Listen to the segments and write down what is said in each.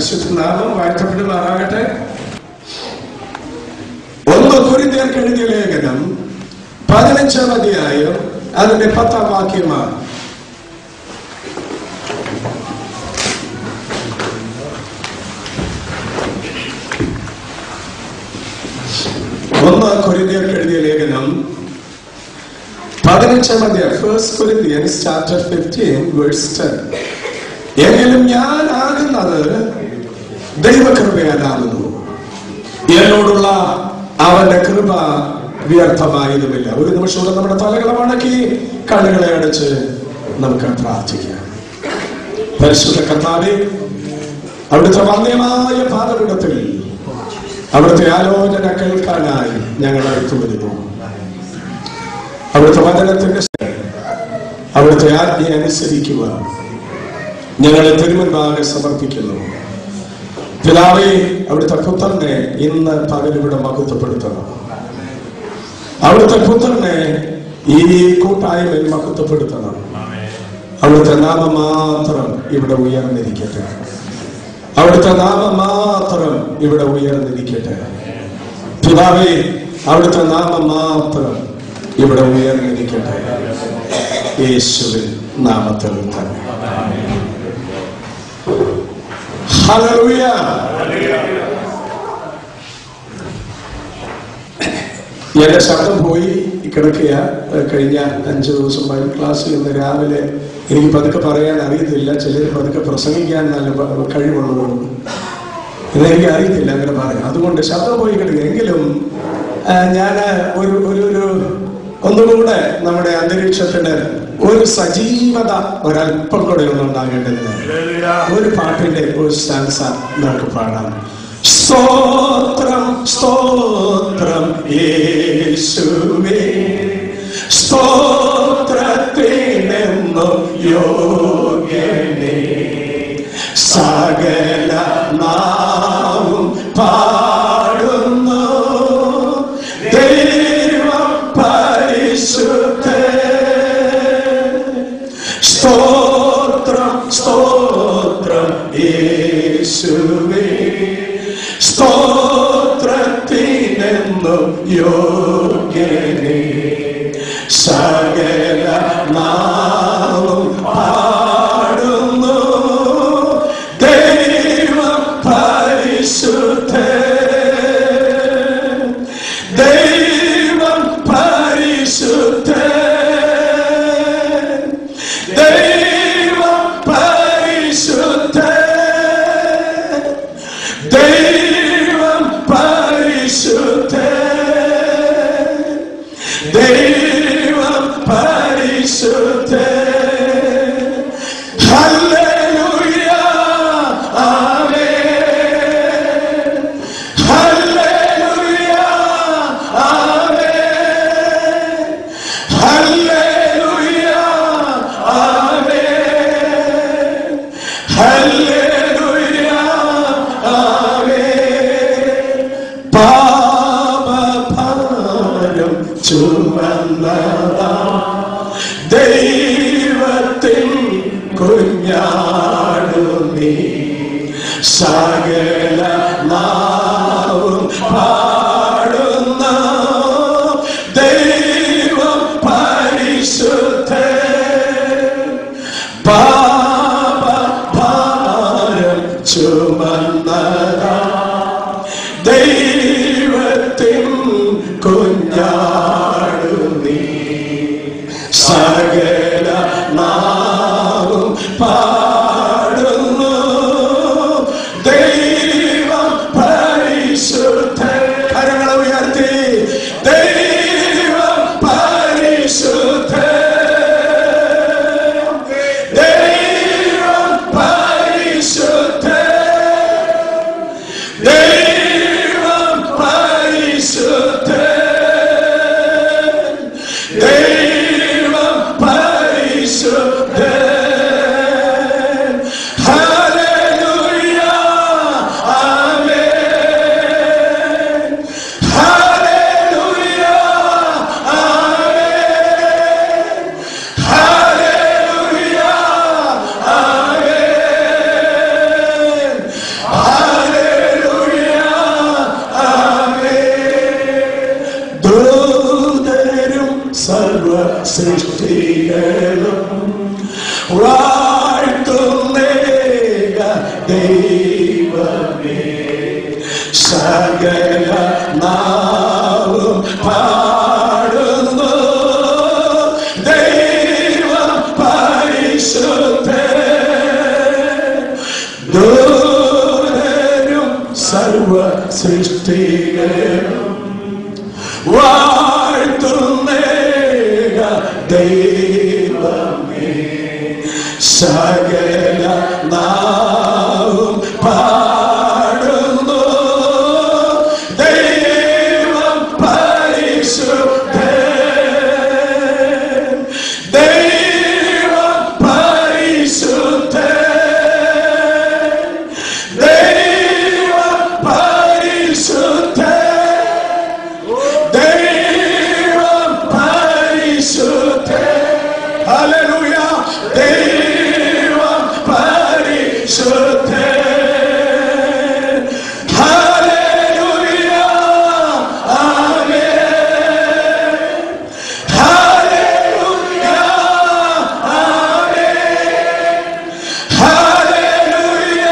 പരിശുദ്ധ നാമം വാഴ്ത്തപ്പെടുമാറാകട്ടെ ഒന്ന് കുരിന്തിയർക്ക് എഴുതിയ ലേഖനം പതിനഞ്ചാം അധ്യായം അതിന്റെ പത്താം വാക്യമാണ് ഒന്ന് കൊരിന്തിയർക്ക് എഴുതിയ ലേഖനം പതിനഞ്ചാം അധ്യായം first Corinthians chapter fifteen verse ten എങ്കിലും ഞാൻ ആകുന്നത് ദൈവകൃപയാലാകുന്നു എന്നോടുള്ള അവന്റെ കൃപ വ്യർത്ഥമായതുമില്ല ഒരു നിമിഷം കൂടെ നമ്മുടെ തലകളെ മടക്കി കണ്ണുകളെ അടച്ച് നമുക്ക് പ്രാർത്ഥിക്കാം പരിശുദ്ധ കർത്താവെ അവിടുത്തെ വന്യമായ പാതപിടത്തിൽ അവിടുത്തെ ആലോചന കേൾക്കാനായി ഞങ്ങൾ അടുത്തു വരുന്നു അവിടുത്തെ വചനത്തിന്റെ ശ- അവിടുത്തെ ആജ്ഞ അനുസരിക്കുക ഞങ്ങളെ തിരുമുൻപാകെ സമർപ്പിക്കുന്നു പിതാവെ അവിടുത്തെ പുത്രനെ ഇന്ന് പകലിവിടെ മഹത്വപ്പെടുത്തണം അവിടുത്തെ പുത്രനെ ഈ കൂട്ടായ്മയിൽ മഹത്വപ്പെടുത്തണം അവിടുത്തെ നാമം മാത്രം ഇവിടെ ഉയർന്നിരിക്കട്ടെ അവിടുത്തെ നാമം മാത്രം ഇവിടെ ഉയർന്നിരിക്കട്ടെ പിതാവേ അവിടുത്തെ നാമം മാത്രം ഇവിടെ ഉയർന്നിരിക്കട്ടെ യേശുവിൻ നാമത്തിൽ തന്നെ ഹല്ലേലൂയ എന്റെ ശബ്ദം പോയി കിടക്കുക കഴിഞ്ഞ അഞ്ചു ദിവസം ബൈബിൾ ക്ലാസ്സിൽ ഇന്ന് രാവിലെ എനിക്ക് പതുക്കെ പറയാൻ അറിയത്തില്ല ചിലർ പതുക്കെ പ്രസംഗിക്കാൻ നല്ല പ- കഴിവുള്ളവരുണ്ട് ഇതെനിക്ക് അറിയത്തില്ല അങ്ങനെ പറയാം അതുകൊണ്ട് ശബ്ദം പോയി കിടക്കുക എങ്കിലും ഞാൻ ഒരു ഒരു ഒരു ഒന്നുകൂടെ നമ്മുടെ അന്തരീക്ഷത്തിന് ഒരു സജീവത ഒരല്പം കൂടെ ഒന്ന് ഉണ്ടാകേണ്ടതിന് ഒരു പാട്ടിന്റെ ഒരു സ്റ്റാൻസ നമുക്ക് പാടാം സ്തോത്രം സ്തോത്രം യേശുവേ സ്തോത്രത്തിനെന്നും യോഗ്യനേ സകല നാവും പാടുന്നു ദൈവം പരിശുദ്ധ സ്തോത്രം സ്തോത്രം യേശുവേ സ്തോത്രത്തിനെന്നും യോഗ്യനേ സകല നാവും പാടുന്നു ദൈവം പരിശുദ്ധ ദൈവം പരിശുദ്ധ ദൈവം പരിശുദ്ധ ദൈവം പരിശുദ്ധ ദൈവം പരിശുദ്ധ ഹല്ലേലൂയ ആമേൻ ഹല്ലേലൂയ ആമേൻ ഹല്ലേലൂയ ആമേൻ ഹല്ലേലൂയ ആമേൻ പാപഭാരം ചുമന്നതാ ദൈവത്തിൻ കുഞ്ഞാടു നീ സകല നാവും പാടുന്ന ദൈവം പരിശുദ്ധ പാപഭാരം ചുമന്നതാ ദൈവത്തിൻ കുഞ്ഞാടു നീ സകല നാവും പാടുന്നു ദൈവ സൃഷ്ടികളും വാഴ്ത്തുന്നേക ദൈവമേ സകല നാവും പാടുന്നു ദൈവം പരിശുദ്ധൻ ദൂരനും സർവ സൃഷ്ടികളും വാഴ്ത്തുന്നേക ദൈവമേ സകല നാവും പാടുന്നു ദൈവം പരിശുദ്ധൻ ദൈവം പരിശുദ്ധൻ ദൈവം പരിശുദ്ധൻ ദൈവം പരിശുദ്ധൻ ഹല്ലേലൂയ ദൈവം പരിശുദ്ധൻ ഹല്ലേലൂയ ആമേൻ ഹല്ലേലൂയ ആമേൻ ഹല്ലേലൂയ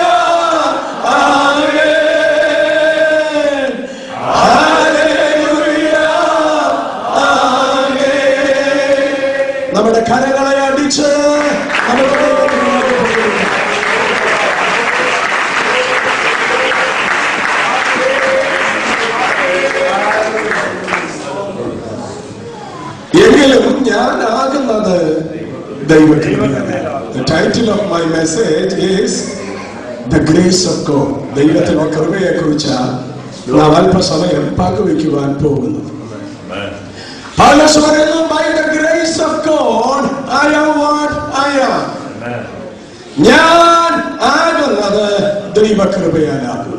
ആമേൻ ഹല്ലേലൂയ ആമേൻ നമ്മുടെ കരങ്ങളെ അടിച്ച് നമ്മുടെ ദൈവത്തിന് മഹത്വപ്പെടുത്തുക. എങ്കിലും ഞാൻ ആകുന്നത് ദൈവകൃപയാണ് The title of my message is The Grace of God. ദൈവത്തിന്റെ കൃപയെ കുറിച്ച് നാം അല്പസമയം പങ്കുവയ്ക്കുവാൻ പോകുന്നു പൗലോസ് പറയുന്നു by the grace of God I am what I am. ഞാൻ ആകുന്നത് ദൈവകൃപയാലാകുന്നു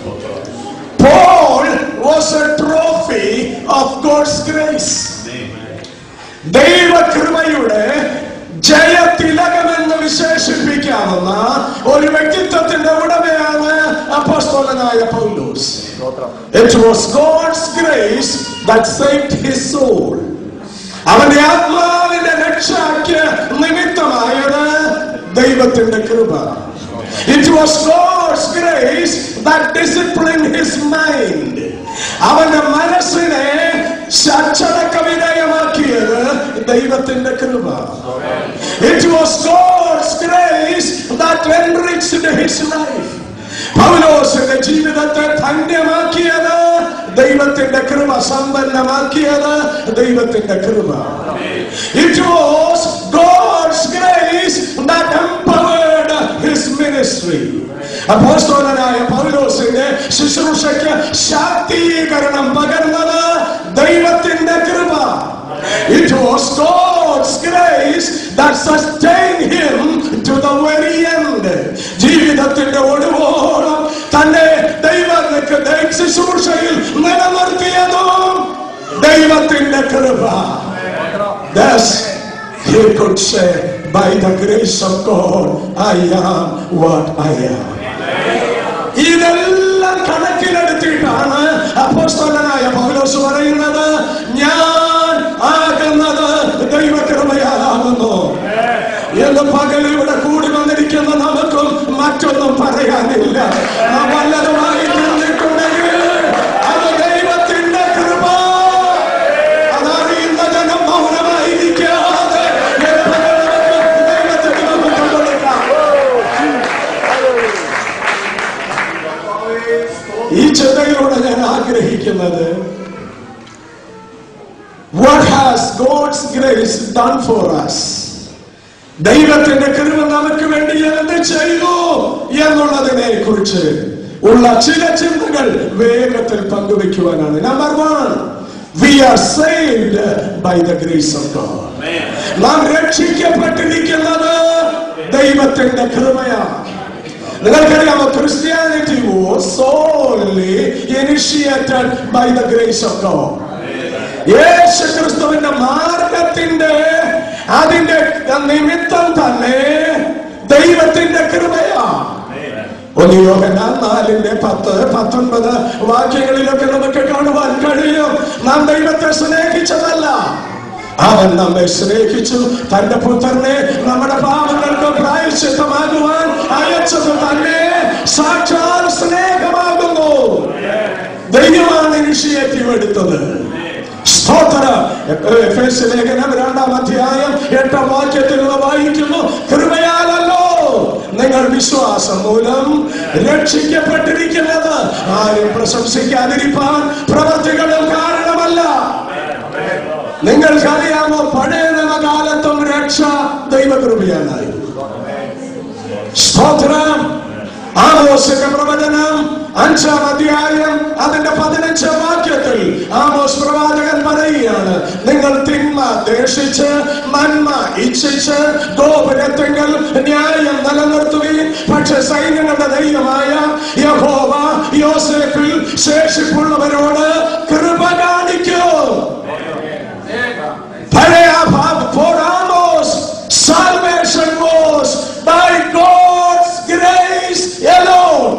Paul was a trophy of God's grace. ദൈവകൃപയുടെ ജയതിലകമെന്ന് വിശേഷിപ്പിക്കാവുന്ന ഒരു വ്യക്തിത്വത്തിന്റെ ഉടമയാണ് അപ്പോസ്തലനായ പൗലോസ് It was God's grace that saved his soul. അവന്റെ ആത്മാവിന്റെ രക്ഷയ്ക്ക് നിമിത്തമായത് ദൈവത്തിന്റെ കൃപ it was God's grace that discipline his mind അവന്റെ മനസ്സിനെ അച്ചടക്ക വിധേയമാക്കിയത് ദൈവത്തിന്റെ കൃപ it was God's grace that enriched his life പൗലോസിന്റെ ജീവിതത്തെ ധന്യമാക്കിയത് ദൈവത്തിന്റെ കൃപ സമ്പന്നമാക്കിയത് ദൈവത്തിന്റെ കൃപ it was God's grace that empowered his ministry അപ്പോസ്തലനായ പൗലോസിന്റെ ശുശ്രൂഷയ്ക്ക് ശാക്തീകരണം പകർന്നത് ദൈവത്തിന്റെ കൃപ It was God's grace that sustained him to the very end. ജീവിതത്തിന്റെ ഒടുവോളം തന്നെ ദൈവങ്ങൾക്ക് ദൈ- ശുശ്രൂഷയിൽ നിലനിർത്തിയതും ദൈവത്തിന്റെ കൃപ Thus, he could say, by the grace of God, I am what I am. ഇതെല്ലാം കണക്കിലെടുത്തിട്ടാണ് അപ്പോസ്തലനായ പൗലോസ് പറയുന്നത് ഞാൻ ആകുന്നത് ദൈവകൃപയാലാകുന്നു എന്ന് പകൽ ഇവിടെ കൂടി വന്നിരിക്കുന്ന നമുക്കും മറ്റൊന്നും പറയാനില്ല നാം വല്ലതുമായി തീർന്നിട്ടുണ്ടെങ്കിൽ അത് ദൈവത്തിന്റെ കൃപ അതറിയുന്ന ജനം മൗനമായിരിക്കാതെ എപ്പോഴും നമുക്ക് ദൈവത്തിന് നമുക്ക് കൊടുക്കാം ഈ ചിന്തയിലൂടെ ഞാൻ ആഗ്രഹിക്കുന്നത് what has God's grace done for us ദൈവത്തിന്റെ കൃപ നമുക്ക് വേണ്ടി എന്ത് ചെയ്തു എന്നുള്ളതിനെ കുറിച്ച് ഉള്ള ചില ചിന്തകൾ വേഗത്തിൽ പങ്കുവെക്കുവാനാണ് number one we are saved by the grace of God നാം രക്ഷിക്കപ്പെട്ടിരിക്കുന്നത് ദൈവത്തിന്റെ കൃപയാണ് നിങ്ങൾക്കറിയാമോ Christianity was solely initiated by the grace of God യേശു ക്രിസ്തുവിന്റെ മാർഗത്തിന്റെ അതിന്റെ നിമിത്തം തന്നെ ദൈവത്തിന്റെ കൃപയാണ് ഒന്ന് യോഹന്നാൻ നാലിന്റെ പത്ത് പത്തൊൻപത് വാക്യങ്ങളിലൊക്കെ നമുക്ക് കാണുവാൻ കഴിയും നാം ദൈവത്തെ സ്നേഹിച്ചതല്ല അവൻ നമ്മെ സ്നേഹിച്ചു തന്റെ പുത്രനെ നമ്മുടെ പാപങ്ങൾക്ക് പ്രായശ്ചിത്തമാകുവാൻ അയച്ചത് തന്നെ സാക്ഷാൽ സ്നേഹമാകുന്നു ദൈവമാണ് ഇനിഷ്യേറ്റീവ് എടുത്തത് സ്തോത്ര എഫേസ് ലേഖനം രണ്ടാം അധ്യായം എട്ടാം വാക്യത്തിൽ നിന്ന് വായിക്കുന്നു കൃപയാലല്ലോ നിങ്ങൾ വിശ്വാസം മൂലം രക്ഷിക്കപ്പെട്ടിരിക്കുന്നത് ആരും പ്രശംസിക്കാതിരിപ്പാൻ പ്രവർത്തികളും കാരണമല്ല നിങ്ങൾക്കറിയാമോ പഴയ നിയമകാലത്തും രക്ഷ ദൈവകൃപയാണായിരുന്നു സ്തോത്രം ആമോസിന്റെ പ്രവചനം അഞ്ചാം അധ്യായം അതിന്റെ പതിനഞ്ചാം വാക്യത്തിൽ ആമോസ് പ്രവാചകൻ പറയുകയാണ് നിങ്ങൾ തിന്മ ദേഷിച്ച് നന്മ ഇച്ഛിച്ച് ഗോപുരത്തെങ്കിൽ ന്യായം നിലനിർത്തുകയും പക്ഷെ സൈന്യങ്ങളുടെ ദൈവമായ യഹോവ യോസേഫിൽ ശേഷിപ്പുള്ളവരോട് കൃപ കാണിക്കൂ പഴയ ഭാ- for Amos, salvation was by God's grace alone.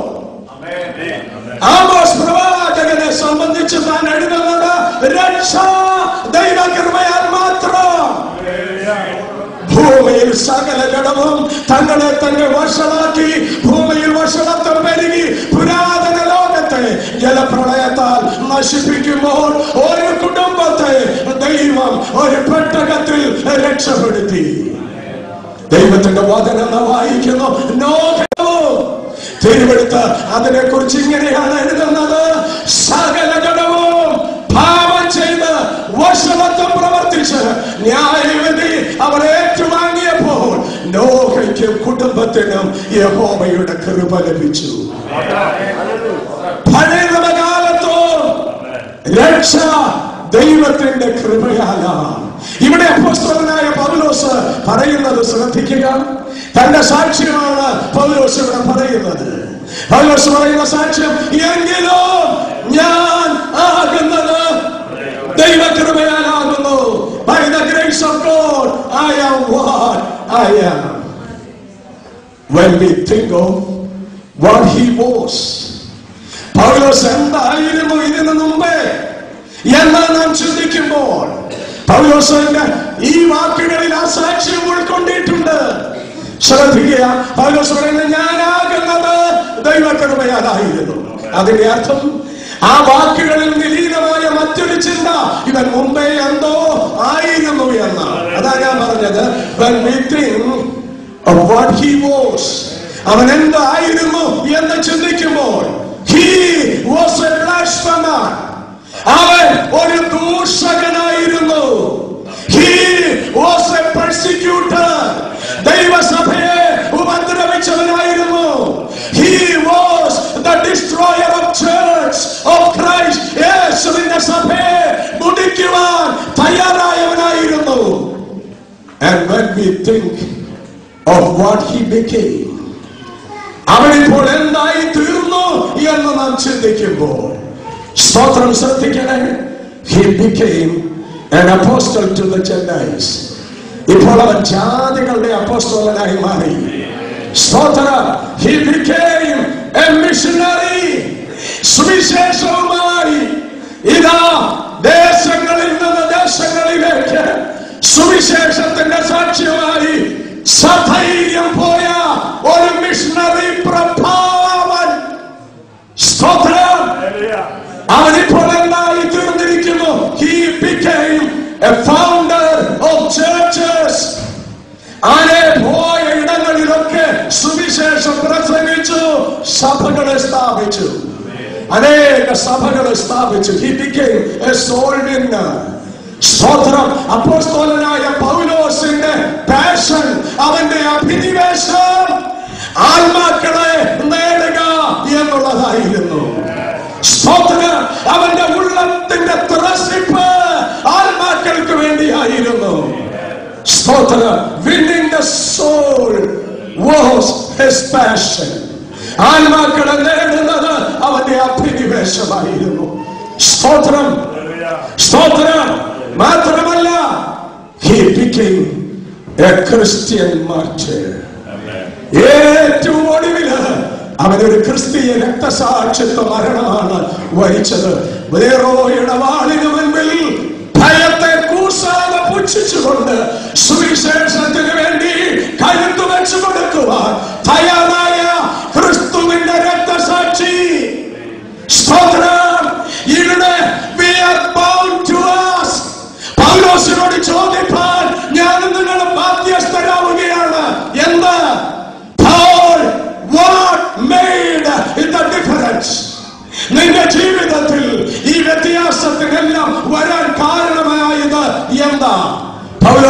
Amos പ്രവാചകനെ സംബന്ധിച്ച് താൻ എഴുതുന്നത് രക്ഷ ദൈവകൃപയാൽ മാത്രം ഭൂമിയിൽ സകല ജഡവും തങ്ങളെ തന്നെ വഷളാക്കി ഭൂമിയിൽ വഷളത്വം പെരുകി പുരാതന ലോകത്തെ ജലപ്രളയത്താൽ നശിപ്പിക്കുമ്പോൾ ഒരു കുടുംബത്തെ ദൈവം ഒരു പെട്ടകത്തിൽ രക്ഷപ്പെടുത്തി ദൈവത്തിന്റെ വചനം നാം വായിക്കുന്നു നോക്കവും തിരുവെടുത്ത് അതിനെ കുറിച്ച് ഇങ്ങനെയാണ് എഴുതുന്നത് സകല ജഡവും പാപം ചെയ്ത് വഷളത്വം പ്രവർത്തിച്ച് ന്യായവിധി അവർ ഏറ്റുവാങ്ങിയപ്പോൾ നോഹയ്ക്കും കുടുംബത്തിനും യഹോവയുടെ കൃപ ലഭിച്ചു പഴയ കാലത്തോ രക്ഷ ദൈവത്തിന്റെ കൃപയാലാണ് ഇവിടെ അപ്പോസ്തലനായ പൗലോസ് പറയുന്നത് ശ്രദ്ധിക്കുക തന്റെ സാക്ഷ്യമാണ് പൗലോസ് ഇവിടെ പറയുന്നത് പൗലോസ് പറയുന്ന സാക്ഷ്യം എങ്കിലോ ഞാൻ ആകുന്നത് ദൈവകൃപയാലാകുന്നു by the grace of God I am what I am when we think of what he was പൗലോസ് എന്തായിരുന്നു ഇതിനു മുമ്പേ എന്ന് നാം ചിന്തിക്കുമ്പോൾ പൗലോസിന്റെ ഈ വാക്കുകളിൽ ആ സാക്ഷ്യം ഉൾക്കൊണ്ടിട്ടുണ്ട് ശ്രദ്ധിക്കുക പൗലോസ് പറയുന്നത് ഞാനാകുന്നത് ദൈവകൃപയാലായിരുന്നു അതിന്റെ അർത്ഥം ആ വാക്കുകളിൽ നിലീനമായ മറ്റൊരു ചിന്ത ഇവൻ മുമ്പേ എന്തോ ആയിരുന്നു എന്നാണ് അതാ ഞാൻ പറഞ്ഞത് when we think of what he was അവൻ എന്തായിരുന്നു എന്ന് ചിന്തിക്കുമ്പോൾ he was a blasphemer അവൻ ഒരു ദൂഷകനായിരുന്നു he was a persecutor ദൈവസഭയെ ഉപദ്രവിച്ചവനായിരുന്നു he was the destroyer of church of Christ യേശുവിന്റെ സഭയെ മുടിക്കുവാൻ തയ്യാറായവനായിരുന്നു and when we think of what he became അവനിപ്പോൾ എന്തായി തീർന്നു എന്ന് നാം ചിന്തിക്കുമ്പോൾ സ്തോത്രം ശ്രദ്ധിക്കണേ he became an apostle to the Gentiles ഇപ്പോൾ അവൻ ജാതികളുടെ അപ്പോസ്തോലനായി മാറി സ്തോത്രം he became a missionary സുവിശേഷവുമായി ഇതാ ദേശങ്ങളിൽ നിന്ന് ദേശങ്ങളിലേക്ക് സുവിശേഷത്തിന്റെ സാക്ഷ്യമായി സധൈര്യം പോയ ഒരു മിഷണറി പ്രഭാവൻ സ്തോത്രം അവനിപ്പോൾ എന്തായി തീർന്നിരിക്കുന്നു he became a founder of churches ആരെ പോയ ഇടങ്ങളിലൊക്കെ സുവിശേഷം പ്രസംഗിച്ചു സഭകളെ സ്ഥാപിച്ചു അനേക സഭകളെ സ്ഥാപിച്ചു he became a soul winner സ്തോത്രം അപ്പോസ്തോലനായ പൗലോസിന്റെ പാഷൻ അവന്റെ അഭിനിവേശം ആത്മാക്കളെ നേടുക എന്നുള്ളതായിരുന്നു സ്തോത്രം അവന്റെ ഉള്ളത്തിന്റെ ത്രസിപ്പ് ആത്മാക്കൾക്ക് വേണ്ടിയായിരുന്നു സ്തോത്രം winning the soul was his passion ആത്മാക്കളെ നേടുന്നത് അവന്റെ അഭിനിവേശമായിരുന്നു സ്തോത്രം സ്തോത്രം മാത്രമല്ല he became a Christian martyr ഏറ്റവും ഒടുവില് അവനൊരു ക്രിസ്തീയ രക്തസാക്ഷിത്വ മരണമാണ് വരിച്ചത് വേറോയുടെ വാളിന് മുൻപിൽ ഭയത്തെ കൂസാതെ പുച്ഛ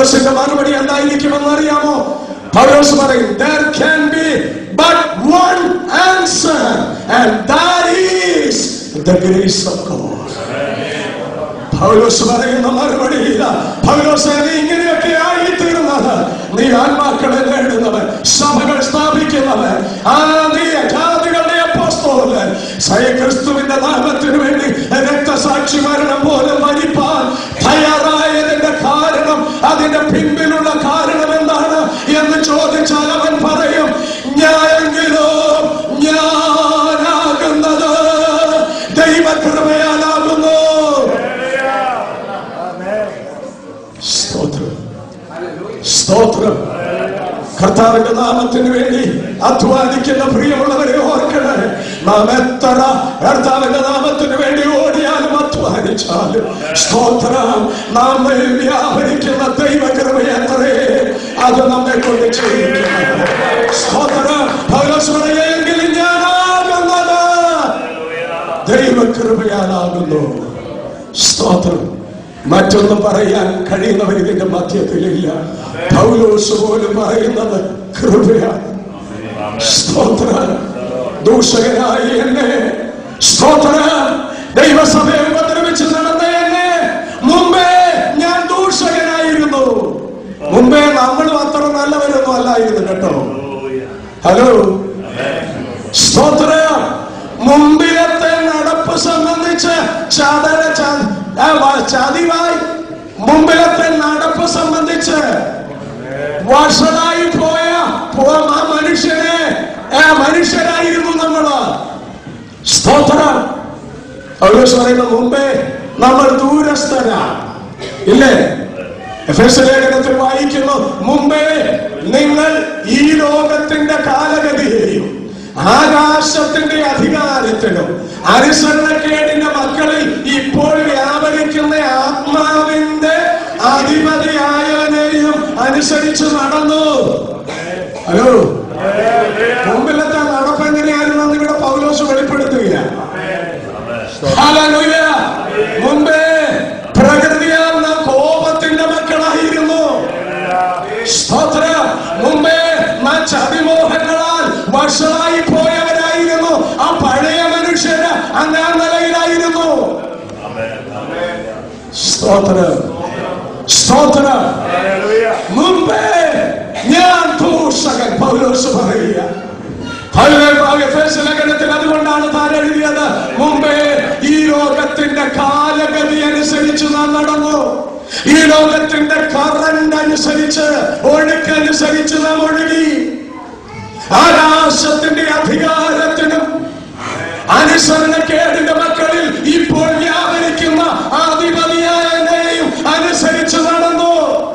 പൗലോസിന്റെ മറുപടി എന്തായിരിക്കുമെന്ന് അറിയാമോ പൗലോസ് പറയും there can be but one answer and that is the grace of God പൗലോസ് പറയുന്ന മറുപടി ഇല്ല പൗലോസ് നീ ഇങ്ങനെയൊക്കെ ആയിത്തീരുന്നത് നീ ആത്മാക്കളെ നേടുന്നവൻ സഭകൾ സ്ഥാപിക്കുന്നവൻ ആ നീ ജാതികളുടെ അപ്പോസ്തോലൻ സയ ക്രിസ്തുവിന്റെ നാമത്തിന് വേണ്ടി രക്തസാക്ഷി മരണം പോലും മരിപ്പാൻ തയ്യാറായതിന്റെ കാരണം അതിന്റെ പിൻപിലുള്ള കാരണം എന്താണ് എന്ന് ചോദിച്ചാൽ അവൻ പറയും ഞാനെങ്കിലോ ഞാനാകുന്നത് ദൈവകൃപയാലാകുന്നു സ്തോത്രം സ്തോത്രം കർത്താവിന്റെ നാമത്തിന് വേണ്ടി അധ്വാനിക്കുന്ന പ്രിയമുള്ളവരെ ഓർക്കണേ നാം എത്ര കർത്താവിന്റെ നാമത്തിന് വേണ്ടി ഓടിയാലും അധ്വാനിച്ചാലും സ്തോത്രം നാം വ്യാപരിക്കുന്ന ദൈവകൃപ എത്രേ അത് നമ്മെ കൊണ്ട് ചെയ്യിക്കുന്നത് സ്തോത്രം പൗലോസ് പറയുമെങ്കിലും ഞാനാകുന്നത് ദൈവകൃപയാലാകുന്നു സ്തോത്രം മറ്റൊന്നും പറയാൻ കഴിയുന്നവർ ഇതിന്റെ മധ്യത്തിലില്ല പൗലോസ് പോലും പറയുന്നത് കൃപയാണ് സ്തോത്ര ദൂഷകനായി എന്നെ സ്തോത്ര ദൈവസഭയെ ഉപദ്രവിച്ച് നടന്ന എന്നെ മുമ്പേ ഞാൻ ദൂഷകനായിരുന്നു മുമ്പേ നമ്മളും അത്ര നല്ലവരൊന്നും അല്ലായിരുന്നു കേട്ടോ ഹലോ സ്തോത്ര മുമ്പിലത്തെ നടപ്പ് സംബന്ധിച്ച് ചതല ച- ആ, വ- ചതിവായി മുമ്പിലത്തെ നടപ്പ് സംബന്ധിച്ച് വഷളായി പോയ പോ- ആ മനുഷ്യനെ ആ മനുഷ്യരായിരുന്നു നമ്മള് സ്തോത്രം പൗലോസ് പറയുന്ന മുമ്പേ നമ്മൾ ദൂരസ്ഥരാ ഇല്ലേ എഫേസ് ലേഖനത്തിൽ വായിക്കുന്നു മുമ്പേ നിങ്ങൾ ഈ ലോകത്തിന്റെ കാലഗതിയെയും ആകാശത്തിന്റെ അധികാരത്തിലും അനുസരണക്കേടിന്റെ മക്കളിൽ ഇപ്പോൾ വ്യാപരിക്കുന്ന ആത്മാവിന്റെ അധിപതിയായവനെയും അനുസരിച്ച് നടന്നു ഹലോ മുമ്പിലത്തെ നടപ്പ് എങ്ങനെയായിരുന്നു ഇവിടെ പൗലോസ് വെളിപ്പെടുത്തുകയാണ് ഹല്ലേലൂയ. മുമ്പേ പ്രകൃതിയാൽ നാം കോപത്തിന്റെ മക്കളായിരുന്നു സ്തോത്രം മുമ്പേ നാം ചതിമോഹങ്ങളാൽ വഷളായി പോയവരായിരുന്നു ആ പഴയ മനുഷ്യര് അങ്ങ് ആ നിലയിലായിരുന്നു സ്തോത്രം സ്തോത്രം മുമ്പേ ഞാൻ ദൂഷകൻ പൗലോസ് പറയുക ലേഖനത്തിൽ അതുകൊണ്ടാണ് താൻ എഴുതിയത് മുമ്പേ ഈ ലോകത്തിന്റെ കാലഗതി അനുസരിച്ച് നാം നടന്നു ഈ ലോകത്തിന്റെ കറണ്ട് അനുസരിച്ച് ഒഴുക്കനുസരിച്ച് നാം ഒഴുകി ആകാശത്തിന്റെ അധികാരത്തിനും അനുസരണക്കേടിന്റെ മക്കളിൽ ഇപ്പോൾ വ്യാപരിക്കുന്ന ആധിപതിയായ എന്നെയും അനുസരിച്ച് നടന്നു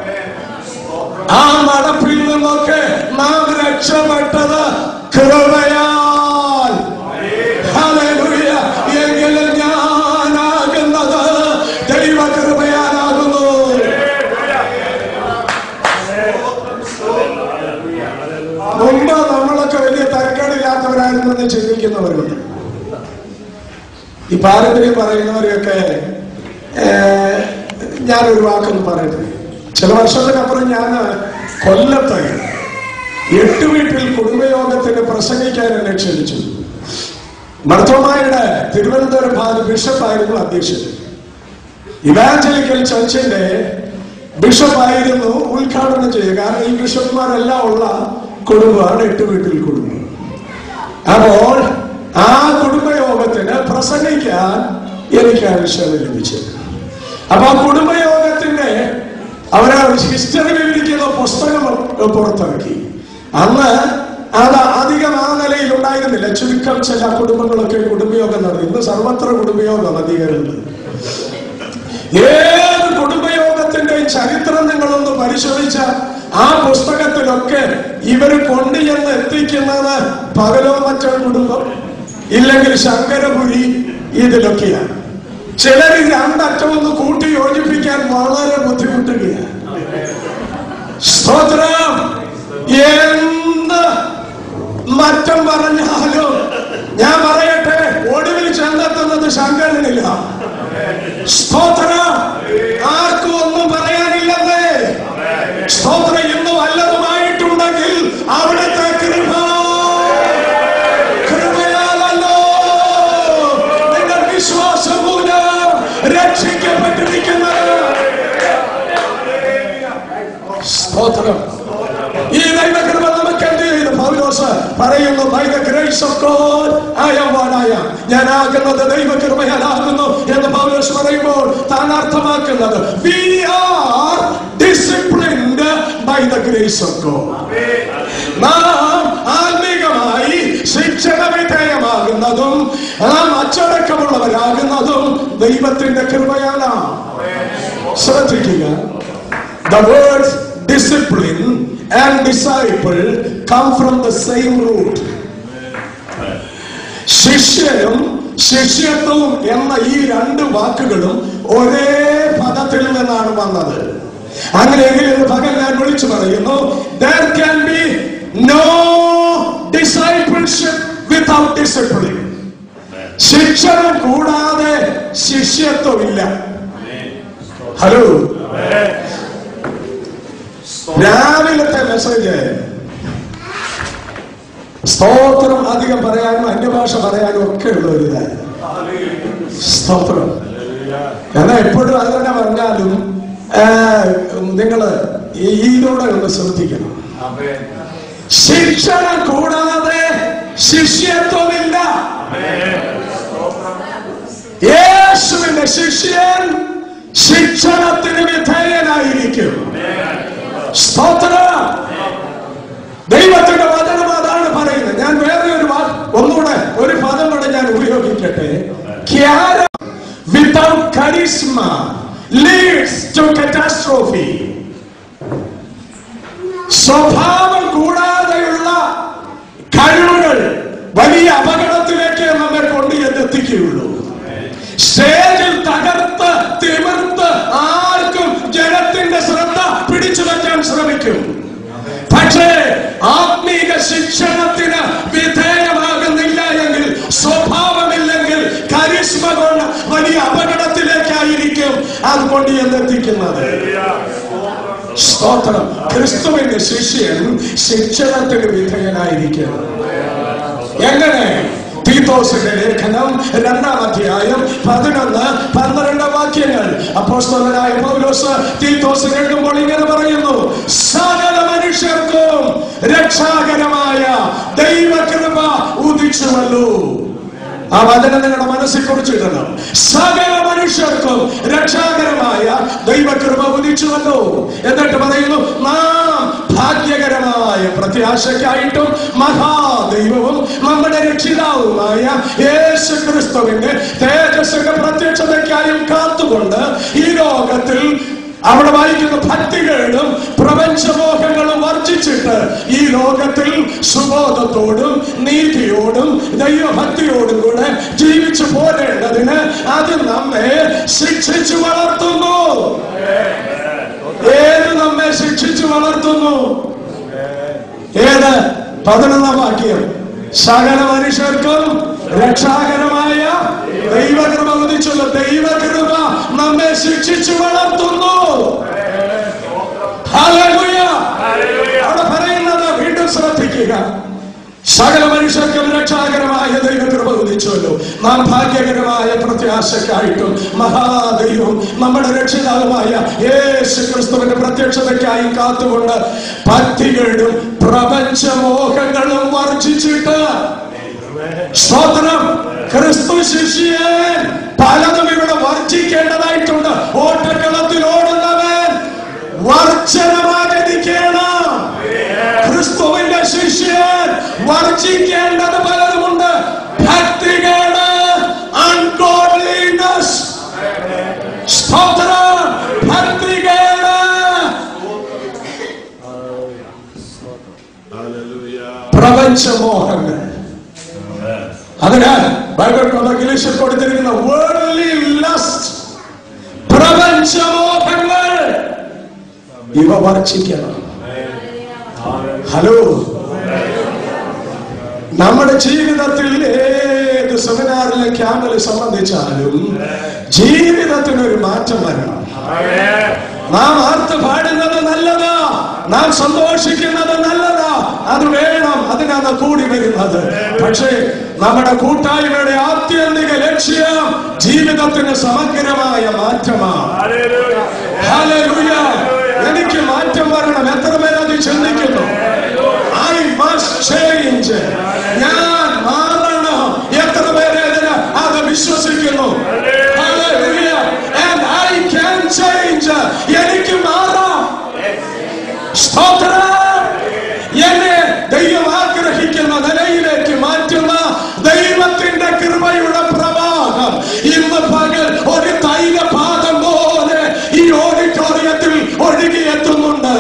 ആ നടപ്പിൽ നിന്നൊക്കെ നാം രക്ഷപ്പെട്ടത് കൃപയാൽ ഹല്ലേലൂയ. എങ്കിലും ഞാനാകുന്നത് ദൈവകൃപയാലാകുന്നു മുമ്പ് നമ്മളൊക്കെ വലിയ തരക്കേടില്ലാത്തവരായിരുന്നെന്ന് ചിന്തിക്കുന്നവരുണ്ട് ഈ പാരമ്പര്യം പറയുന്നവരെയൊക്കെ ഏർ, ഞാനൊരു വാക്കൊന്ന് പറയട്ടെ ചില വർഷത്തിനപ്പുറം ഞാൻ കൊല്ലത്ത് എട്ട് വീട്ടിൽ കുടുംബയോഗത്തിന് പ്രസംഗിക്കാൻ എന്നെ ക്ഷണിച്ചു മർത്തോമായുടെ തിരുവനന്തപുരം ഭാഗ ബിഷപ്പായിരുന്നു അധ്യക്ഷൻ ഇവാഞ്ചലിക്കൽ ചർച്ചിന്റെ ബിഷപ്പായിരുന്നു ഉദ്ഘാടനം ചെയ്യുക കാരണം ഈ ബിഷപ്പ്മാരെല്ലാം ഉള്ള കുടുംബമാണ് എട്ട് വീട്ടിൽ കുടുംബം അപ്പോൾ ആ കുടുംബയോഗത്തിന് പ്രസംഗിക്കാൻ എനിക്ക് ആവശ്യം ലഭിച്ചത് അപ്പൊ ആ കുടുംബയോഗത്തിന്റെ അവരെ ഹിസ്റ്ററി വിവരിക്കുന്ന പുസ്തകം പുറത്തിറക്കി അന്ന് അത് അധികം ആ നിലയിൽ ഉണ്ടായിരുന്നില്ല ചുരുക്കം ചില കുടുംബങ്ങളൊക്കെ കുടുംബയോഗം നടത്തി ഇന്ന് സർവത്ര കുടുംബയോഗം അധികാരമുണ്ട് ഏത് കുടുംബയോഗത്തിന്റെയും ചരിത്രം നിങ്ങളൊന്ന് പരിശോധിച്ച ആ പുസ്തകത്തിലൊക്കെ ഇവർ കൊണ്ടുചെന്ന് എത്തിക്കുന്നത് പകലോ മറ്റോ കുടുംബം ഇല്ലെങ്കിൽ ശങ്കരപുരി ഇതിലൊക്കെയാണ് ചിലർ രണ്ടറ്റം ഒന്ന് കൂട്ടി യോജിപ്പിക്കാൻ വളരെ ബുദ്ധിമുട്ടുകയാണ് സ്തോത്രം എന്ത് മറ്റം പറഞ്ഞാലും ഞാൻ പറയട്ടെ ഒടുവിൽ ചെന്നെത്തുന്നത് ശങ്കരനില്ല സ്തോത്രം ആർക്കും ഒന്നും പറയാനില്ലെന്നേ സ്തോത്രം ഈ ദൈവകൃപ നമുക്ക് എന്ത് ചെയ്തു പൗലോസ് പറയുന്നു by the grace of God I am what I am ഞാനാകുന്നത് ദൈവകൃപയാലാകുന്നു എന്ന് പൗലോസ് പറയുമ്പോൾ താൻ അർത്ഥമാക്കുന്നത് we are disciplined by the grace of God നാം ആത്മീകമായി ശിക്ഷണ വിധേയമാകുന്നതും നാം അച്ചടക്കമുള്ളവരാകുന്നതും ദൈവത്തിന്റെ കൃപയാണ് ശ്രദ്ധിക്കുക The words discipline and disciple come from the same root. ശിഷ്യനും ശിഷ്യത്വവും എന്ന ഈ രണ്ട് വാക്കുകളും ഒരേ പദത്തിൽ നിന്നാണ് വന്നത് അങ്ങനെയെങ്കിൽ ഇന്ന് പകൽ ഞാൻ വിളിച്ചു പറയുന്നു there can be no discipleship without discipline ശിക്ഷണം കൂടാതെ ശിഷ്യത്വമില്ല ഹലോ രാവിലത്തെ മെസ്സേജ് സ്തോത്രം അധികം പറയാനും അന്യഭാഷ പറയാനും ഒക്കെ ഉള്ള ഒരു ഇതായി സ്തോത്രം എന്നാൽ എപ്പോഴും അത് തന്നെ പറഞ്ഞാലും നിങ്ങൾ ഇതിലൂടെ ഒന്ന് ശ്രദ്ധിക്കണം ശിക്ഷണം കൂടാതെ ശിഷ്യത്വമില്ല യേശുവിന്റെ ശിഷ്യൻ ശിക്ഷണത്തിന് വിധേയനായിരിക്കും സ്തോത്രം ദൈവത്തിന്റെ വചനം അതാണ് പറയുന്നത് ഞാൻ വേറെ ഒരു വാ- ഒന്നുകൂടെ ഒരു പദം കൂടെ ഞാൻ ഉപയോഗിക്കട്ടെ without charisma leads to catastrophe സ്വഭാവം കൂടാതെയുള്ള കഴിവുകൾ വലിയ അപകടത്തിലേക്ക് നമ്മെ കൊണ്ട് എത്തിക്കുകയുള്ളൂ സ്റ്റേജിൽ തകർത്ത് തിമിർത്ത് ആർക്കും ജനത്തിന്റെ ശ്രദ്ധ പിടിച്ചു വയ്ക്കാൻ ശ്രമിക്കും പക്ഷേ ആത്മീക ശിക്ഷണത്തിന് വിധേയമാകുന്നില്ല എങ്കിൽ സ്വഭാവമില്ലെങ്കിൽ കരിസ്മ കൊണ്ട് വലിയ അപകടത്തിലേക്കായിരിക്കും അത് കൊണ്ട് എന്നെത്തിക്കുന്നത് സ്തോത്രം ക്രിസ്തുവിന്റെ ശിഷ്യൻ ശിക്ഷണത്തിന് വിധേയനായിരിക്കണം എങ്ങനെ തീത്തോസിന്റെ ലേഖനം രണ്ടാം അധ്യായം പതിനൊന്ന് പന്ത്രണ്ട് വാക്യങ്ങൾ അപ്പോസ്തലനായ പൗലോസ് തീത്തോസിന് എഴുതുമ്പോൾ ഇങ്ങനെ പറയുന്നു സകല മനുഷ്യർക്കും രക്ഷാകരമായ ദൈവകൃപ ഉദിച്ചുവല്ലോ ആ വചനം നിങ്ങളുടെ മനസ്സിൽ കുറിച്ചിടണം സകല മനുഷ്യർക്കും രക്ഷാകരമായ ദൈവകൃപ ഉദിച്ചുവല്ലോ എന്നിട്ട് പറയുന്നു നാം ഭാഗ്യകരമായ പ്രത്യാശയ്ക്കായിട്ടും മഹാദൈവവും നമ്മുടെ രക്ഷിതാവുമായ യേശു ക്രിസ്തുവിന്റെ തേജസ്സിന്റെ പ്രത്യക്ഷതയ്ക്കായും കാത്തുകൊണ്ട് ഈ ലോകത്തിൽ അവിടെ വായിക്കുന്ന ഭക്തികളും പ്രപഞ്ചമോഹങ്ങളും വർജിച്ചിട്ട് ഈ ലോകത്തിൽ സുബോധത്തോടും നീതിയോടും ദൈവഭക്തിയോടും കൂടെ ജീവിച്ചു പോരേണ്ടതിന് അത് നമ്മെ ശിക്ഷിച്ചു വളർത്തുന്നു ഏത് നമ്മെ ശിക്ഷിച്ചു വളർത്തുന്നു ഏത് പതിനൊന്നാം വാക്യം സകല മനുഷ്യർക്കും രക്ഷാകരമായ ദൈവകൃപ ഉദിച്ചുള്ള ദൈവകൃപ നമ്മെ ശിക്ഷിച്ചു വളർത്തുന്നു ഹല്ലേലൂയ. അവിടെ പറയുന്നത് വീണ്ടും ശ്രദ്ധിക്കുക സകല മനുഷ്യർക്കും രക്ഷാകരമായ ദൈവകൃപ ഉദിച്ചുവല്ലോ നാം ഭാഗ്യകരമായ പ്രത്യാശക്കായിട്ടും മഹാദൈവം നമ്മുടെ രക്ഷിതാവുമായ യേശു ക്രിസ്തുവിന്റെ പ്രത്യക്ഷതയ്ക്കായി കാത്തുകൊണ്ട് ഭക്തികളും പ്രപഞ്ചമോഹങ്ങളും വർജിച്ചിട്ട് സ്തോത്രം ക്രിസ്തു ശിഷ്യൻ പലതും ഇവിടെ വർജിക്കേണ്ടതായിട്ടുണ്ട് ഓട്ടക്കളത്തിൽ ഓടുന്നവൻ വർജനമാചരിക്കണം ക്രിസ്തുവിന്റെ ശിഷ്യൻ വർജിക്കേണ്ടത് പലതുമുണ്ട് ഭക്തികേട് അൺഗോഡ്ലിനെസ് സ്തോത്രം ഭക്തികേട് പ്രപഞ്ചമോഹങ്ങൾ അതിനാൽ ബൈബിൾ ഇംഗ്ലീഷിൽ കൊടുത്തിരിക്കുന്ന വേൾഡ്ലി ലസ്റ്റ് പ്രപഞ്ചമോഹങ്ങൾ ഇവ വർജിക്കണം ഹലോ നമ്മുടെ ജീവിതത്തിൽ ഏത് സെമിനാറിലെ ക്യാമ്പിൽ സംബന്ധിച്ചാലും ജീവിതത്തിന് ഒരു മാറ്റം വരണം നാം ആർത്ത് പാടുന്നത് നല്ലതാ നാം സന്തോഷിക്കുന്നത് നല്ലതാ അത് വേണം അതിനാണ് കൂടി വരുന്നത് പക്ഷേ നമ്മുടെ കൂട്ടായ്മയുടെ ആത്യന്തിക ലക്ഷ്യം ജീവിതത്തിന് സമഗ്രമായ മാറ്റമാണ് ഹല്ലേലൂയ. എനിക്ക് മാറ്റം വരണം എത്ര ചിന്തിക്കുന്നു ഐ മസ്റ്റ് ചേഞ്ച് ഞാൻ മാറണം എത്ര പേര് ഇതിന് അത് വിശ്വസിക്കുന്നു Hallelujah. And I can change. എനിക്ക് മാറാം സ്തോത്രം എന്നെ ദൈവം ആഗ്രഹിക്കുന്ന നിലയിലേക്ക് മാറ്റുന്ന ദൈവത്തിന്റെ കൃപയുടെ പ്രവാഹം ഇന്ന് പകൽ ഒരു തൈലപാദം പോലെ ഈ ഓഡിറ്റോറിയത്തിൽ ഒഴുകിയെത്തുന്നുണ്ട്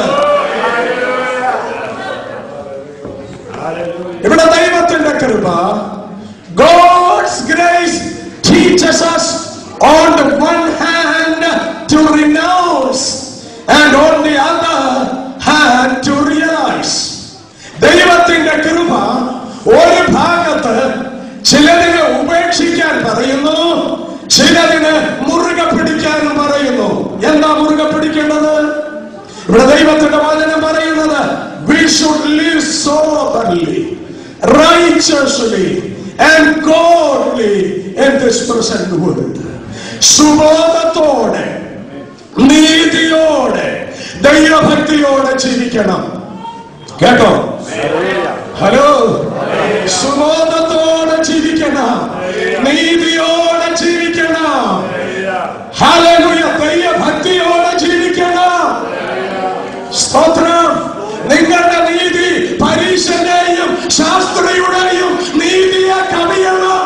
ഇവിടെ ദൈവത്തിന്റെ കൃപ God's grace teaches us on the one hand to renounce and on the other hand to realize ദൈവത്തിന്റെ കൃപ ഒരു ഭാഗത്ത് ചിലതിനെ ഉപേക്ഷിക്കാൻ പറയുന്നു ചിലതിന് മുറുകെ പിടിക്കാനും പറയുന്നു എന്താ മുറുകെ പിടിക്കേണ്ടത് ഇവിടെ ദൈവത്തിന്റെ വചനം പറയുന്നത് we should live soberly righteously and godly in this present world സുബോധത്തോടെ നീതിയോടെ ദൈവഭക്തിയോടെ ജീവിക്കണം കേട്ടോ ഹലോ സുബോധത്തോടെ ജീവിക്കണം നീതിയോടെ ജീവിക്കണം ഹല്ലേലൂയ ദൈവഭക്തിയോടെ ജീവിക്കണം സ്തോത്രം നിങ്ങളുടെ നീതി പരീക്ഷന്റെയും ശാസ്ത്രിയുടെയും നീതിയെ കവിയണം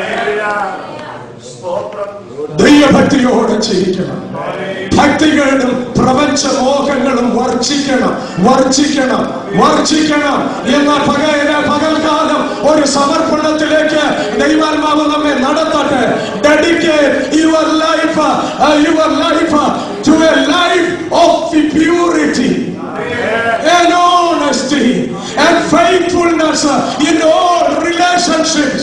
ദൈവഭക്തിയോടെ ജീവിക്കണം ഭക്തികളും പ്രപഞ്ച മോഹങ്ങളും വർജിക്കണം വർജിക്കണം വർജിക്കണം എന്ന പകല പകൽക്കാലം ഒരു സമർപ്പണത്തിലേക്ക് ദൈവാത്മാവ് നമ്മെ നടത്തട്ടെ dedicate your life your life to a life of purity and honesty and faithfulness in all relationships